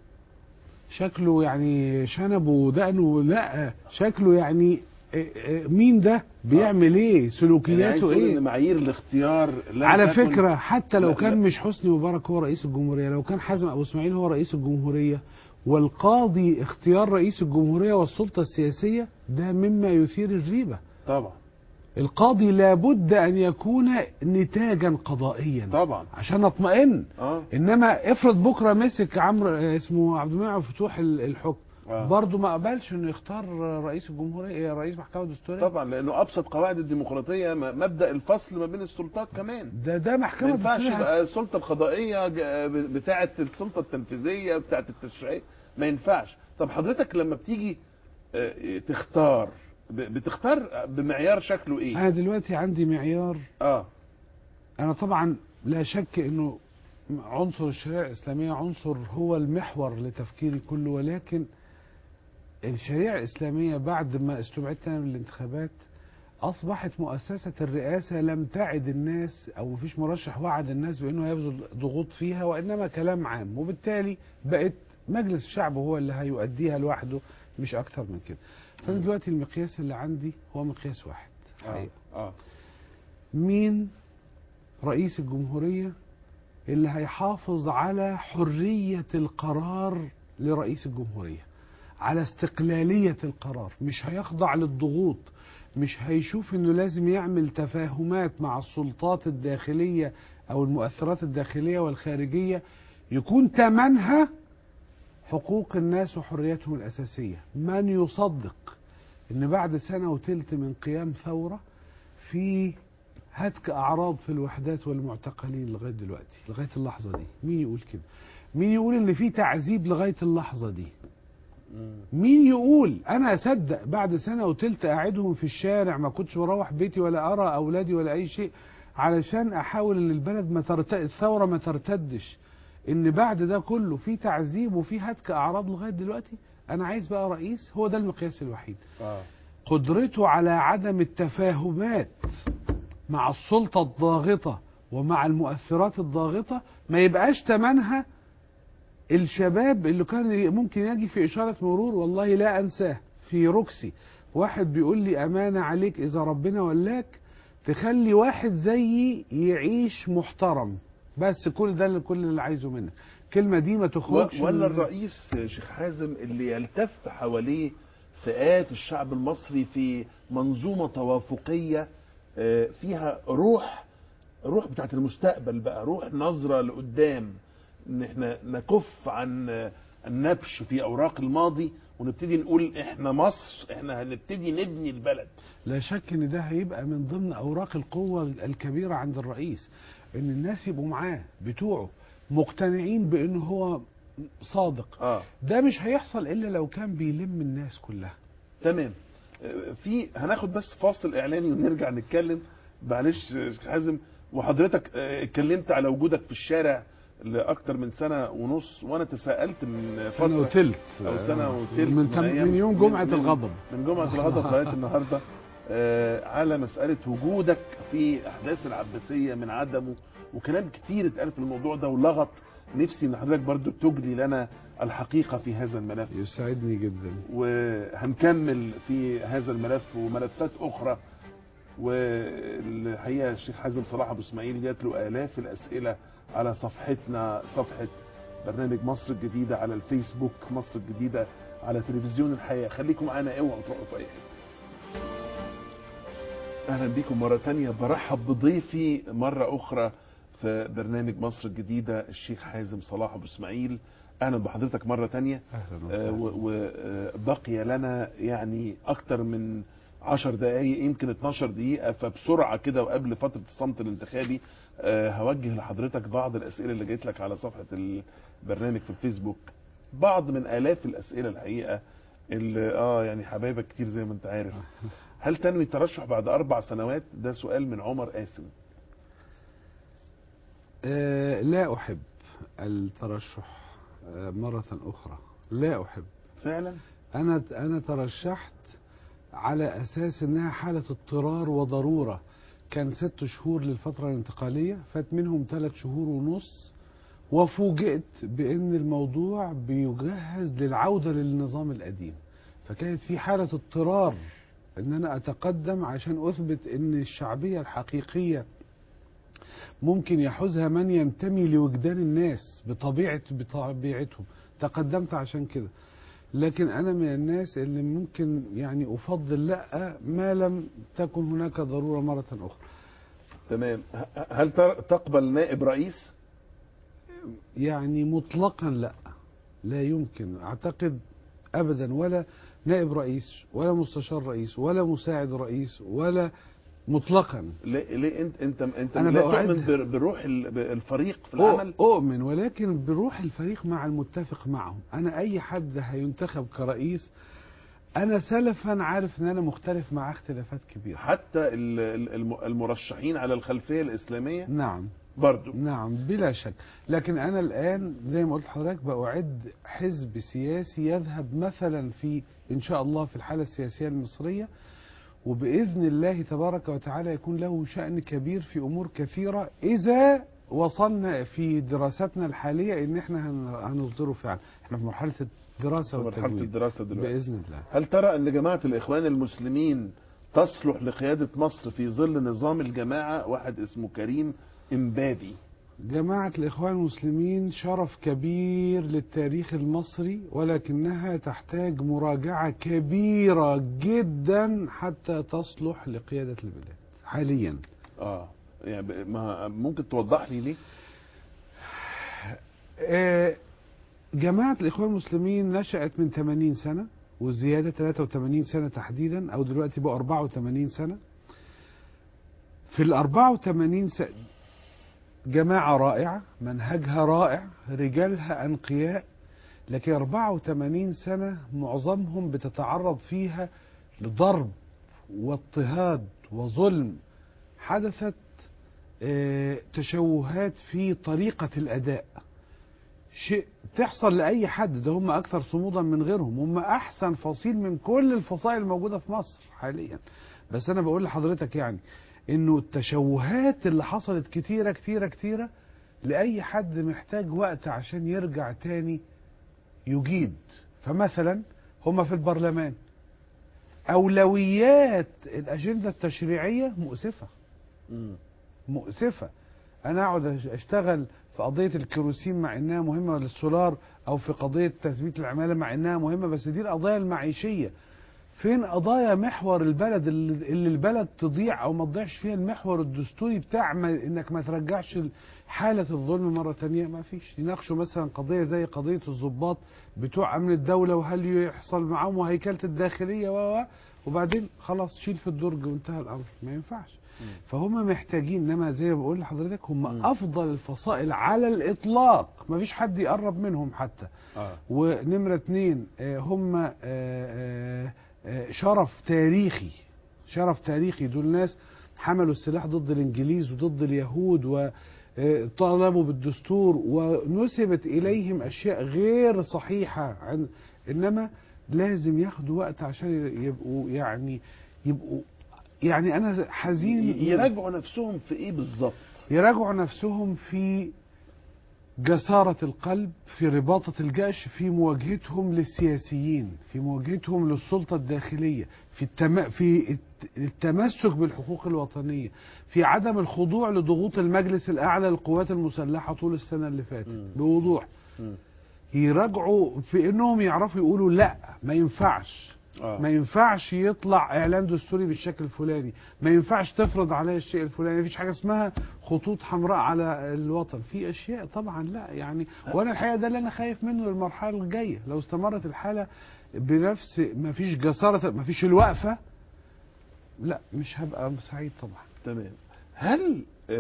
شكله يعني شنبه ودقنه لا شكله يعني إيه إيه مين ده بيعمل ايه يعني عايز سلوكياته تقول ايه ان معايير الاختيار لم على تكن- فكرة حتى لو لا، كان لا. مش حسني مبارك هو رئيس الجمهورية لو كان حازم أبو إسماعيل هو رئيس الجمهورية والقاضي اختيار رئيس الجمهورية والسلطة السياسية ده مما يثير الريبة طبعا القاضي لابد أن يكون نتاجا قضائيا طبعا عشان اطمئن اه انما افرض بكره مسك عمرو آه، اسمه عبد المنعم فتوح ال- الحكم آه. برضه ما قبلش انه يختار رئيس الجمهوريه رئيس محكمه دستوريه طبعا لانه ابسط قواعد الديمقراطيه م- مبدا الفصل ما بين السلطات كمان ده ده ما محكمه ينفعش دستوريه يبقى السلطه القضائيه ج- بتاعه السلطه التنفيذيه بتاعه التشريعيه ما ينفعش طب حضرتك لما بتيجي آه، تختار ب- بتختار بمعيار شكله ايه انا دلوقتي عندي معيار اه انا طبعا لا شك انه عنصر الشريعه الاسلاميه عنصر هو المحور لتفكيري كله ولكن الشريعه الاسلاميه بعد ما استبعدت انا من الانتخابات اصبحت مؤسسه الرئاسه لم تعد الناس او مفيش مرشح وعد الناس بانه يبذل ضغوط فيها وانما كلام عام وبالتالي بقت مجلس الشعب هو اللي هيؤديها لوحده مش اكتر من كده فانا دلوقتي المقياس اللي عندي هو مقياس واحد اه حقيقة. اه مين رئيس الجمهورية اللي هيحافظ على حرية القرار لرئيس الجمهورية على استقلالية القرار مش هيخضع للضغوط مش هيشوف انه لازم يعمل تفاهمات مع السلطات الداخلية او المؤثرات الداخلية والخارجية يكون تمنها حقوق الناس وحرياتهم الأساسية من يصدق ان بعد سنة وتلت من قيام ثورة في هتك اعراض في الوحدات والمعتقلين لغايه دلوقتي لغايه اللحظه دي مين يقول كده مين يقول ان في تعذيب لغايه اللحظه دي مم. مين يقول انا اصدق بعد سنه وتلت قاعدهم في الشارع ما كنتش بروح بيتي ولا ارى اولادي ولا اي شيء علشان احاول ان البلد ما ترت... الثوره ما ترتدش ان بعد ده كله في تعذيب وفي هتك اعراض لغايه دلوقتي انا عايز بقى رئيس هو ده المقياس الوحيد اه قدرته على عدم التفاهمات مع السلطة الضاغطة ومع المؤثرات الضاغطة ما يبقاش تمنها الشباب اللي كان ممكن يجي في إشارة مرور والله لا أنساه في روكسي واحد بيقول لي أمانة عليك إذا ربنا ولاك تخلي واحد زيي يعيش محترم بس كل ده اللي كل اللي عايزه منك الكلمة دي ما تخرجش و- ولا من- الرئيس شيخ حازم اللي يلتف حواليه فئات الشعب المصري في منظومة توافقية آه، فيها روح روح بتاعت المستقبل بقى روح نظرة لقدام ان احنا نكف عن آه، النبش في اوراق الماضي ونبتدي نقول احنا مصر احنا هنبتدي نبني البلد لا شك ان ده هيبقى من ضمن اوراق القوه الكبيره عند الرئيس ان الناس يبقوا معاه بتوعه مقتنعين بانه هو صادق اه ده مش هيحصل الا لو كان بيلم الناس كلها تمام آه، في هناخد بس فاصل اعلاني ونرجع نتكلم معلش آه، شيخ حازم وحضرتك آه، اتكلمت على وجودك في الشارع لاكتر من سنه ونص وانا تساءلت من فتره سنه وتلت او سنه وتلت من, تم أيام- من يوم جمعه من الغضب من جمعه الغضب لغايه النهارده آه، على مساله وجودك في احداث العباسيه من عدمه وكلام كتير اتقال في الموضوع ده ولغط نفسي ان حضرتك برضو تجلي لنا الحقيقه في هذا الملف يسعدني جدا وهنكمل في هذا الملف وملفات اخرى والحقيقه الشيخ حازم صلاح ابو اسماعيل جات له الاف الاسئله على صفحتنا صفحه برنامج مصر الجديده على الفيسبوك مصر الجديده على تلفزيون الحياه خليكم معانا اوعوا تروحوا في اي حته اهلا بيكم مره تانية برحب بضيفي مره اخرى في برنامج مصر الجديده الشيخ حازم صلاح ابو اسماعيل اهلا بحضرتك مره تانية اهلا آه، وسهلا وبقي لنا يعني اكتر من 10 دقائق يمكن 12 دقيقة فبسرعة كده وقبل فترة الصمت الانتخابي آه، هوجه لحضرتك بعض الأسئلة اللي جايت لك على صفحة البرنامج في الفيسبوك بعض من آلاف الأسئلة الحقيقة اللي اه يعني حبايبك كتير زي ما انت عارف هل تنوي الترشح بعد أربع سنوات ده سؤال من عمر قاسم آه لا احب الترشح آه مرة اخرى لا احب فعلا انا انا ترشحت على اساس انها حالة اضطرار وضرورة كان ست شهور للفترة الانتقالية فات منهم ثلاث شهور ونص وفوجئت بان الموضوع بيجهز للعودة للنظام القديم فكانت في حالة اضطرار ان انا اتقدم عشان اثبت ان الشعبية الحقيقية ممكن يحوزها من ينتمي لوجدان الناس بطبيعة بطبيعتهم تقدمت عشان كده لكن انا من الناس اللي ممكن يعني افضل لا ما لم تكن هناك ضرورة مرة اخرى تمام ه- هل تر- تقبل نائب رئيس يعني مطلقا لا لا يمكن اعتقد ابدا ولا نائب رئيس ولا مستشار رئيس ولا مساعد رئيس ولا مطلقا ليه, ليه انت انت انت أنا لا بأعد- تؤمن بر- بروح ال- الفريق في أو- العمل أؤمن ولكن بروح الفريق مع المتفق معهم أنا أي حد هينتخب كرئيس أنا سلفا عارف إن أنا مختلف مع اختلافات كبيرة حتى ال- ال- الم- المرشحين على الخلفية الإسلامية نعم برضو نعم بلا شك لكن أنا الآن زي ما قلت لحضرتك بأعد حزب سياسي يذهب مثلا في إن شاء الله في الحالة السياسية المصرية وبإذن الله تبارك وتعالى يكون له شأن كبير في أمور كثيرة إذا وصلنا في دراستنا الحالية إن إحنا هن- هنصدره فعلا إحنا في مرحلة الدراسة في مرحلة والتدوين الدراسة دلوقتي بإذن الله هل ترى أن جماعة الإخوان المسلمين تصلح لقيادة مصر في ظل نظام الجماعة واحد اسمه كريم إمبابي جماعة الإخوان المسلمين شرف كبير للتاريخ المصري ولكنها تحتاج مراجعة كبيرة جدا حتى تصلح لقيادة البلاد حاليا آه يعني ب- ما ممكن توضح لي ليه؟ آه، جماعة الإخوان المسلمين نشأت من 80 سنة والزيادة 83 سنة تحديدا أو دلوقتي بقى 84 سنة في ال 84 سنة جماعة رائعة منهجها رائع رجالها أنقياء لكن 84 سنة معظمهم بتتعرض فيها لضرب واضطهاد وظلم حدثت آه، تشوهات في طريقة الأداء شيء تحصل لأي حد ده هم أكثر صمودا من غيرهم هم أحسن فصيل من كل الفصائل الموجودة في مصر حاليا بس أنا بقول لحضرتك يعني إنه التشوهات اللي حصلت كتيرة كتيرة كتيرة لأي حد محتاج وقت عشان يرجع تاني يجيد فمثلا هم في البرلمان أولويات الأجندة التشريعية مؤسفة مم. مؤسفة أنا أقعد أشتغل في قضية الكيروسين مع إنها مهمة ولا السولار أو في قضية تثبيت العمالة مع إنها مهمة بس دي القضايا المعيشية فين قضايا محور البلد اللي اللي البلد تضيع أو ما تضيعش فيها المحور الدستوري بتاع ما إنك ما ترجعش حالة الظلم مرة تانية ما فيش يناقشوا مثلا قضية زي قضية الضباط بتوع أمن الدولة وهل يحصل معاهم وهيكلة الداخلية و و- وبعدين خلاص شيل في الدرج وانتهى الأمر ما ينفعش فهم محتاجين انما زي ما بقول لحضرتك هم مم. افضل الفصائل على الاطلاق ما فيش حد يقرب منهم حتى آه. ونمرة اتنين آه، هم آه، آه، آه، شرف تاريخي شرف تاريخي دول ناس حملوا السلاح ضد الانجليز وضد اليهود وطالبوا بالدستور ونسبت اليهم اشياء غير صحيحة عن انما لازم ياخدوا وقت عشان يبقوا يعني يبقوا يعني انا حزين ي- يراجعوا نفسهم في إيه بالظبط؟ يراجعوا نفسهم في جسارة القلب في رباطة الجأش في مواجهتهم للسياسيين في مواجهتهم للسلطة الداخلية في, التم... في الت- التمسك بالحقوق الوطنية في عدم الخضوع لضغوط المجلس الأعلى للقوات المسلحة طول السنة اللي فاتت مم. بوضوح مم. يراجعوا في انهم يعرفوا يقولوا لا ما ينفعش آه. ما ينفعش يطلع اعلان دستوري بالشكل الفلاني ما ينفعش تفرض عليا الشيء الفلاني مفيش حاجه اسمها خطوط حمراء على الوطن في اشياء طبعا لا يعني وانا الحقيقه ده اللي انا خايف منه للمرحله الجايه لو استمرت الحاله بنفس ما فيش جساره ما فيش الوقفه لا مش هبقى سعيد طبعا تمام هل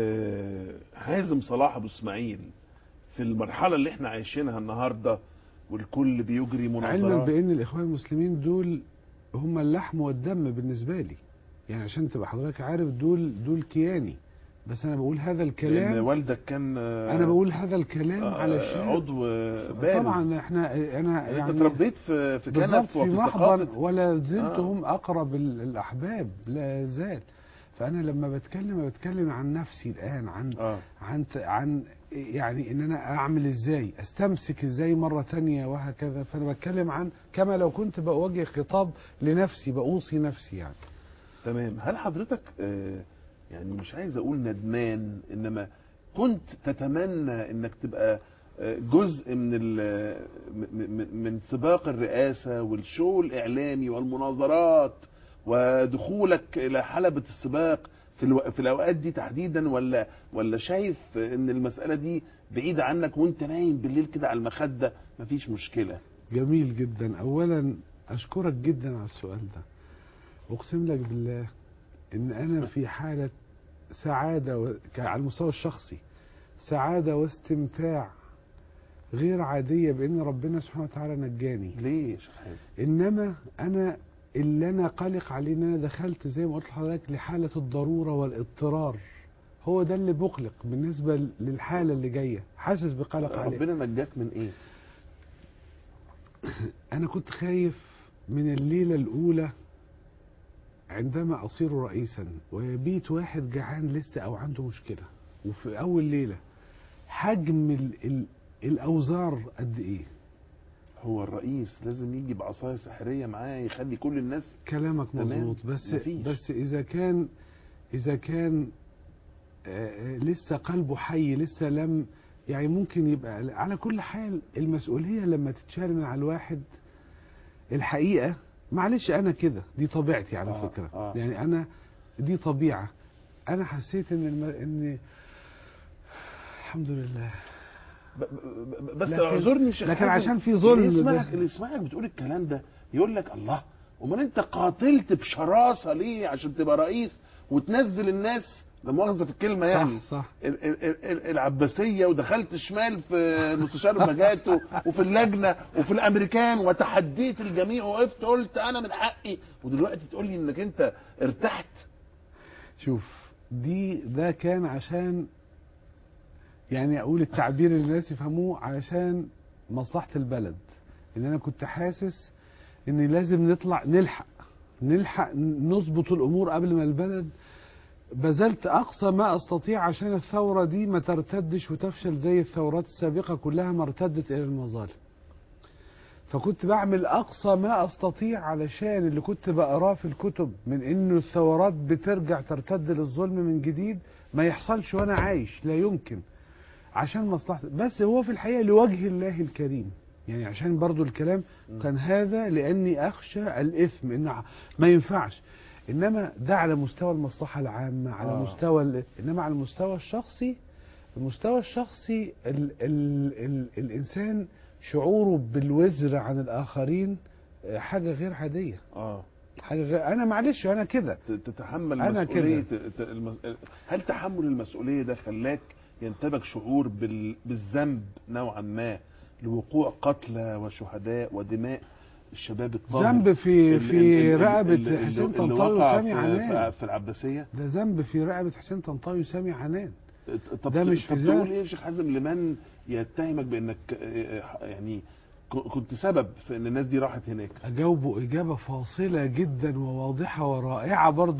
آه حازم صلاح ابو اسماعيل في المرحله اللي احنا عايشينها النهارده والكل بيجري علما مناظرات بان الاخوان المسلمين دول هم اللحم والدم بالنسبه لي يعني عشان تبقى حضرتك عارف دول دول كياني بس انا بقول هذا لان الكلام والدك كان آه، انا بقول هذا الكلام آه، علشان عضو آه، بارز طبعا احنا انا يعني يعني انت اتربيت في في بالظبط كنف في وفي محضن ثقافه ولا زلت آه. هم اقرب ال- الاحباب لا زال فانا لما بتكلم بتكلم عن نفسي الان عن اه عن عن يعني ان انا اعمل ازاي استمسك ازاي مره تانية وهكذا فانا بتكلم عن كما لو كنت بوجه خطاب لنفسي باوصي نفسي يعني تمام هل حضرتك آه، يعني مش عايز اقول ندمان انما كنت تتمنى انك تبقى آه، جزء من ال- م- م- من سباق الرئاسه والشو الاعلامي والمناظرات ودخولك الى حلبة السباق في الو... في الاوقات دي تحديدا ولا ولا شايف ان المساله دي بعيده عنك وانت نايم بالليل كده على المخده مفيش مشكله جميل جدا اولا اشكرك جدا على السؤال ده اقسم لك بالله ان انا في حاله سعاده و... ك- على المستوى الشخصي سعاده واستمتاع غير عاديه بان ربنا سبحانه وتعالى نجاني ليه يا شيخ حازم انما انا اللي انا قلق عليه ان انا دخلت زي ما قلت لحضرتك لحاله الضروره والاضطرار هو ده اللي بقلق بالنسبه للحاله اللي جايه حاسس بقلق عليه ربنا نجاك من ايه انا كنت خايف من الليله الاولى عندما اصير رئيسا ويبيت واحد جعان لسه او عنده مشكله وفي اول ليله حجم ال ال الاوزار قد ايه هو الرئيس لازم يجي بعصايه سحريه معاه يخلي كل الناس كلامك تمام. مظبوط بس مفيش. بس اذا كان اذا كان آه، آه، لسه قلبه حي لسه لم يعني ممكن يبقى على كل حال المسؤوليه لما تتشال من على الواحد الحقيقه معلش انا كده دي طبيعتي على آه، فكره آه. يعني انا دي طبيعه انا حسيت ان الم... ان الحمد لله ب- ب- ب- بس لكن- اعذرني يا شيخ لكن حازم، عشان في ظلم اللي ده. يسمعك اللي يسمعك بتقول الكلام ده يقول لك الله امال انت قاتلت بشراسه ليه عشان تبقى رئيس وتنزل الناس لا مؤاخذه في الكلمه يعني صح صح ال- ال- ال- العباسيه ودخلت شمال في مستشار بجاتو وفي اللجنه وفي الامريكان وتحديت الجميع وقفت قلت انا من حقي ودلوقتي تقول لي انك انت ارتحت شوف دي ده كان عشان يعني اقول التعبير اللي الناس يفهموه علشان مصلحة البلد ان انا كنت حاسس ان لازم نطلع نلحق نلحق نظبط الامور قبل ما البلد بذلت اقصى ما استطيع عشان الثورة دي ما ترتدش وتفشل زي الثورات السابقة كلها ما ارتدت الى المظالم فكنت بعمل اقصى ما استطيع علشان اللي كنت بقراه في الكتب من انه الثورات بترجع ترتد للظلم من جديد ما يحصلش وانا عايش لا يمكن عشان مصلحة بس هو في الحقيقة لوجه الله الكريم يعني عشان برضو الكلام كان هذا لاني اخشى الاثم ان ع- ما ينفعش انما ده على مستوى المصلحة العامة على آه. مستوى ال- انما على المستوى الشخصي المستوى الشخصي ال ال ال الانسان شعوره بالوزر عن الاخرين آه، حاجه غير عاديه اه حاجه غير انا معلش انا كده ت- تتحمل أنا مسؤوليه ت- ت- المس... هل تحمل المسؤوليه ده خلاك ينتابك شعور بال... بالذنب نوعا ما لوقوع قتلى وشهداء ودماء الشباب الطاهر ذنب في ال- في ال- ال- رقبه اللي- حسين اللي طنطاوي وقع وسامي في- عنان في, في العباسيه ده ذنب في رقبه حسين طنطاوي وسامي عنان طب ده مش طب في تقول ذات. ايه يا شيخ حازم لمن يتهمك بانك آه، يعني ك- كنت سبب في ان الناس دي راحت هناك اجاوبه اجابه فاصله جدا وواضحه ورائعه برضه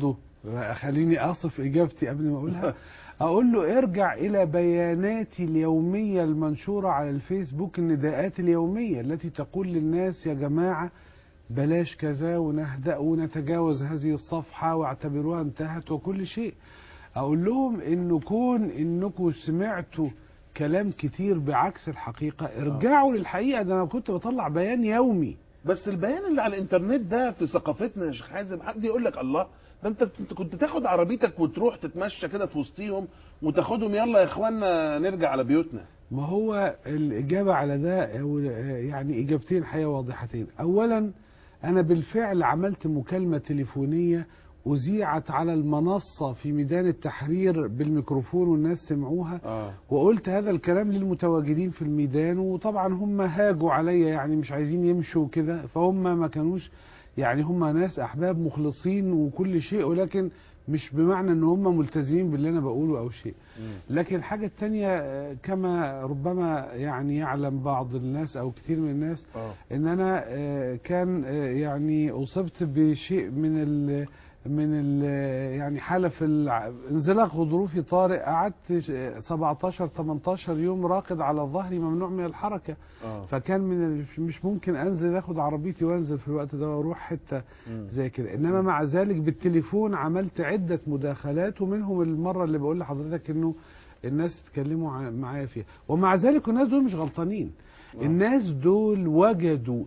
خليني اصف اجابتي قبل ما اقولها اقول له ارجع الى بياناتي اليوميه المنشوره على الفيسبوك النداءات اليوميه التي تقول للناس يا جماعه بلاش كذا ونهدأ ونتجاوز هذه الصفحه واعتبروها انتهت وكل شيء اقول لهم انه كون انكم سمعتوا كلام كتير بعكس الحقيقه ارجعوا للحقيقه ده انا كنت بطلع بيان يومي بس البيان اللي على الانترنت ده في ثقافتنا يا شيخ حازم حد يقول لك الله ده انت كنت- كنت تاخد عربيتك وتروح تتمشى كده في وسطيهم وتاخدهم يلا يا اخوانا نرجع على بيوتنا ما هو الإجابة على ده أو- يعني إجابتين حقيقة واضحتين أولا أنا بالفعل عملت مكالمة تليفونية أذيعت على المنصة في ميدان التحرير بالميكروفون والناس سمعوها اه وقلت هذا الكلام للمتواجدين في الميدان وطبعا هم هاجوا عليا يعني مش عايزين يمشوا كده فهم ما كانوش يعني هم ناس أحباب مخلصين وكل شيء ولكن مش بمعنى ان هم ملتزمين باللي انا بقوله او شيء لكن الحاجة التانية آه، كما ربما يعني يعلم بعض الناس أو كثير من الناس اه إن أنا آه، كان آه، يعني أصبت بشيء من ال من ال يعني حالة في الع- انزلاق غضروفي طارئ قعدت ش- 17 18 يوم راقد على ظهري ممنوع من الحركة اه فكان من ال- مش ممكن انزل اخد عربيتي وانزل في الوقت ده واروح حته مم. زي كده انما مع ذلك بالتليفون عملت عده مداخلات ومنهم المره اللي بقول لحضرتك انه الناس اتكلموا ع- معايا فيها ومع ذلك الناس دول مش غلطانين آه. الناس دول وجدوا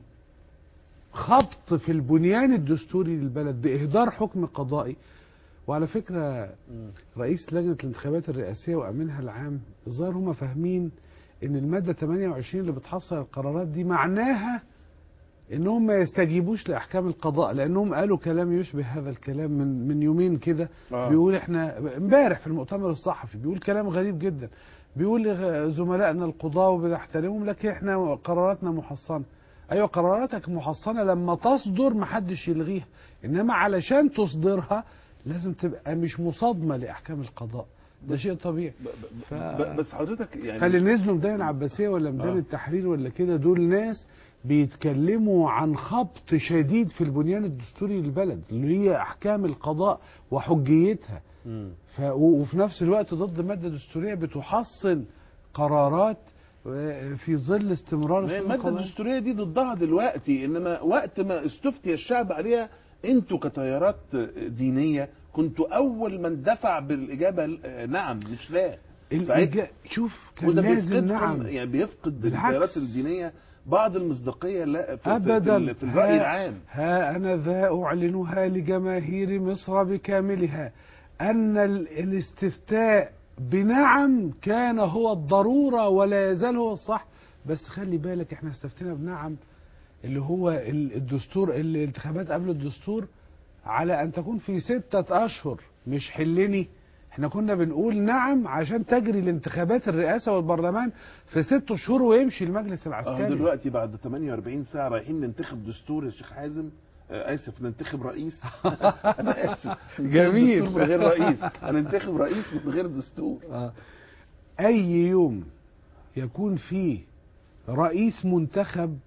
خبط في البنيان الدستوري للبلد باهدار حكم قضائي وعلى فكره مم. رئيس لجنه الانتخابات الرئاسيه وامينها العام الظاهر هم فاهمين ان الماده 28 اللي بتحصل القرارات دي معناها انهم ما يستجيبوش لاحكام القضاء لانهم قالوا كلام يشبه هذا الكلام من من يومين كده آه. بيقول احنا امبارح في المؤتمر الصحفي بيقول كلام غريب جدا بيقول لغ- زملائنا القضاة وبنحترمهم لكن احنا قراراتنا محصنة ايوه قراراتك محصنة لما تصدر محدش يلغيها انما علشان تصدرها لازم تبقى مش مصادمة لاحكام القضاء ده شيء طبيعي ب- ب- ف- ب- بس حضرتك يعني فاللي نزلوا ميدان العباسية ولا ميدان آه. التحرير ولا كده دول ناس بيتكلموا عن خبط شديد في البنيان الدستوري للبلد اللي هي احكام القضاء وحجيتها مم. ف... و- وفي نفس الوقت ضد ماده دستوريه بتحصل قرارات آه، في ظل استمرار ما هي السلطة الماده القضائية. الدستوريه دي ضدها دلوقتي انما وقت ما استفتي الشعب عليها انتوا كتيارات دينيه كنتوا اول من دفع بالاجابه آه، نعم مش لا الإجا... شوف كان وده لازم بيفقد نعم يعني بيفقد بالعكس. التيارات الدينيه بعض المصداقيه لا في, ابدا في, في الراي ها- العام ها انا ذا اعلنها لجماهير مصر بكاملها ان ال- الاستفتاء بنعم كان هو الضروره ولا يزال هو الصح بس خلي بالك احنا استفتينا بنعم اللي هو ال- الدستور الانتخابات قبل الدستور على ان تكون في ستة اشهر مش حلني احنا كنا بنقول نعم عشان تجري الانتخابات الرئاسة والبرلمان في ست شهور ويمشي المجلس اه العسكري دلوقتي بعد 48 ساعه رايحين ننتخب دستور يا شيخ حازم آه اسف ننتخب رئيس انا اسف جميل. دستور من غير رئيس هننتخب رئيس من غير دستور آه. اي يوم يكون فيه رئيس منتخب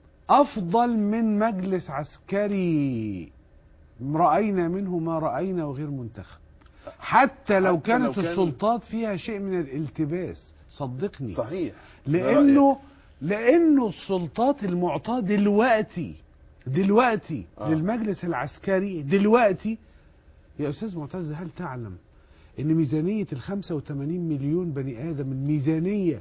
افضل من مجلس عسكري راينا منه ما راينا وغير منتخب حتى لو حتى لو كانت كان- السلطات فيها شيء من الالتباس صدقني صحيح لانه لانه السلطات المعطاه دلوقتي دلوقتي آه. للمجلس العسكري دلوقتي يا استاذ معتز هل تعلم ان ميزانيه ال 85 مليون بني ادم الميزانيه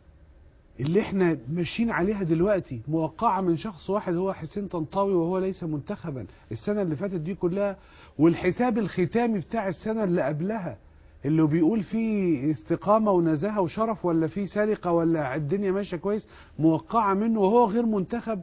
اللي احنا ماشيين عليها دلوقتي موقعه من شخص واحد هو حسين طنطاوي وهو ليس منتخبا السنه اللي فاتت دي كلها والحساب الختامي بتاع السنه اللي قبلها اللي بيقول فيه استقامه ونزاهه وشرف ولا فيه سرقه ولا الدنيا ماشيه كويس موقعه منه وهو غير منتخب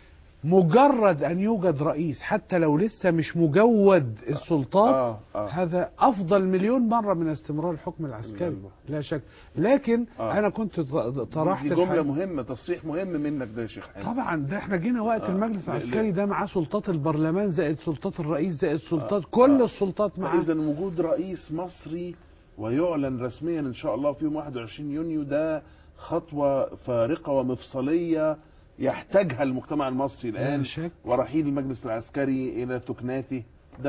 مجرد ان يوجد رئيس حتى لو لسه مش مجود السلطات آه، آه. هذا افضل مليون مره من استمرار الحكم العسكري الله. لا شك لكن آه. انا كنت ط- طرحت دي جمله الحاجة. مهمه تصريح مهم منك ده يا شيخ حازم طبعا ده احنا جينا وقت آه. المجلس ل- العسكري ل- ده معاه سلطات البرلمان زائد سلطات الرئيس زائد سلطات كل آه. السلطات معاه اذا وجود رئيس مصري ويعلن رسميا ان شاء الله في يوم 21 يونيو ده خطوه فارقه ومفصليه يحتاجها المجتمع المصري الان لا شك. ورحيل المجلس العسكري الى تكناته ده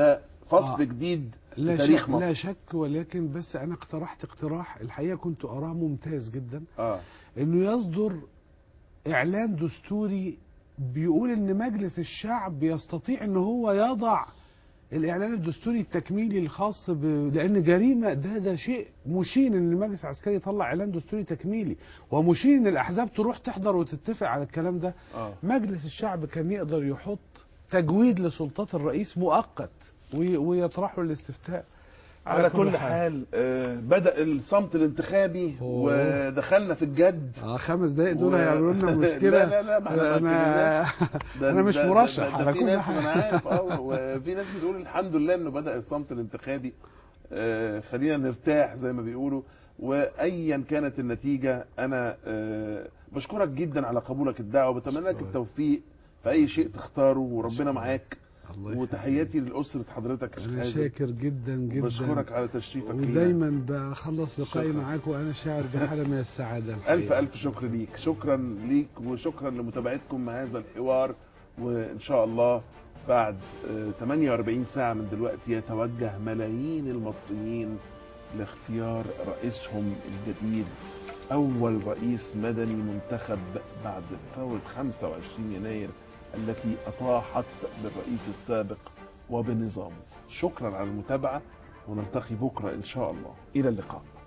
فصل آه. جديد لا في تاريخ شك مصر لا شك ولكن بس انا اقترحت اقتراح الحقيقه كنت اراه ممتاز جدا اه انه يصدر اعلان دستوري بيقول ان مجلس الشعب يستطيع ان هو يضع الاعلان الدستوري التكميلي الخاص ب... لان جريمه ده ده شيء مشين ان المجلس العسكري يطلع اعلان دستوري تكميلي ومشين ان الاحزاب تروح تحضر وتتفق على الكلام ده اه مجلس الشعب كان يقدر يحط تجويد لسلطات الرئيس مؤقت وي- ويطرحه الاستفتاء على كل حال آه بدأ الصمت الانتخابي أوه. ودخلنا في الجد اه خمس دقايق دول و- هيعملوا لنا مشكله لا لا لا ما احنا ما انا ده- انا مش ده- ده- مرشح ده- على ده في كل ناس ما انا حاجه عارف اه وفي ناس بتقول الحمد لله انه بدا الصمت الانتخابي آه، خلينا نرتاح زي ما بيقولوا وايا كانت النتيجه انا آه، بشكرك جدا على قبولك الدعوه وبتمنى لك شكراً. التوفيق في اي شيء تختاره وربنا شكراً. معاك الله يخليك. وتحياتي لاسره حضرتك يا انا شيخ شاكر جدا جدا بشكرك على تشريفك لينا. ودايما بخلص لقائي شكراً. معاك وانا شاعر بحاله من السعاده ألف الحقيقة. ألف شكر ليك شكرا ليك وشكرا لمتابعتكم هذا الحوار وإن شاء الله بعد آه، 48 ساعة من دلوقتي يتوجه ملايين المصريين لاختيار رئيسهم الجديد أول رئيس مدني منتخب بعد ثورة 25 يناير التي أطاحت بالرئيس السابق وبنظامه شكرا على المتابعة ونلتقي بكرة إن شاء الله إلى اللقاء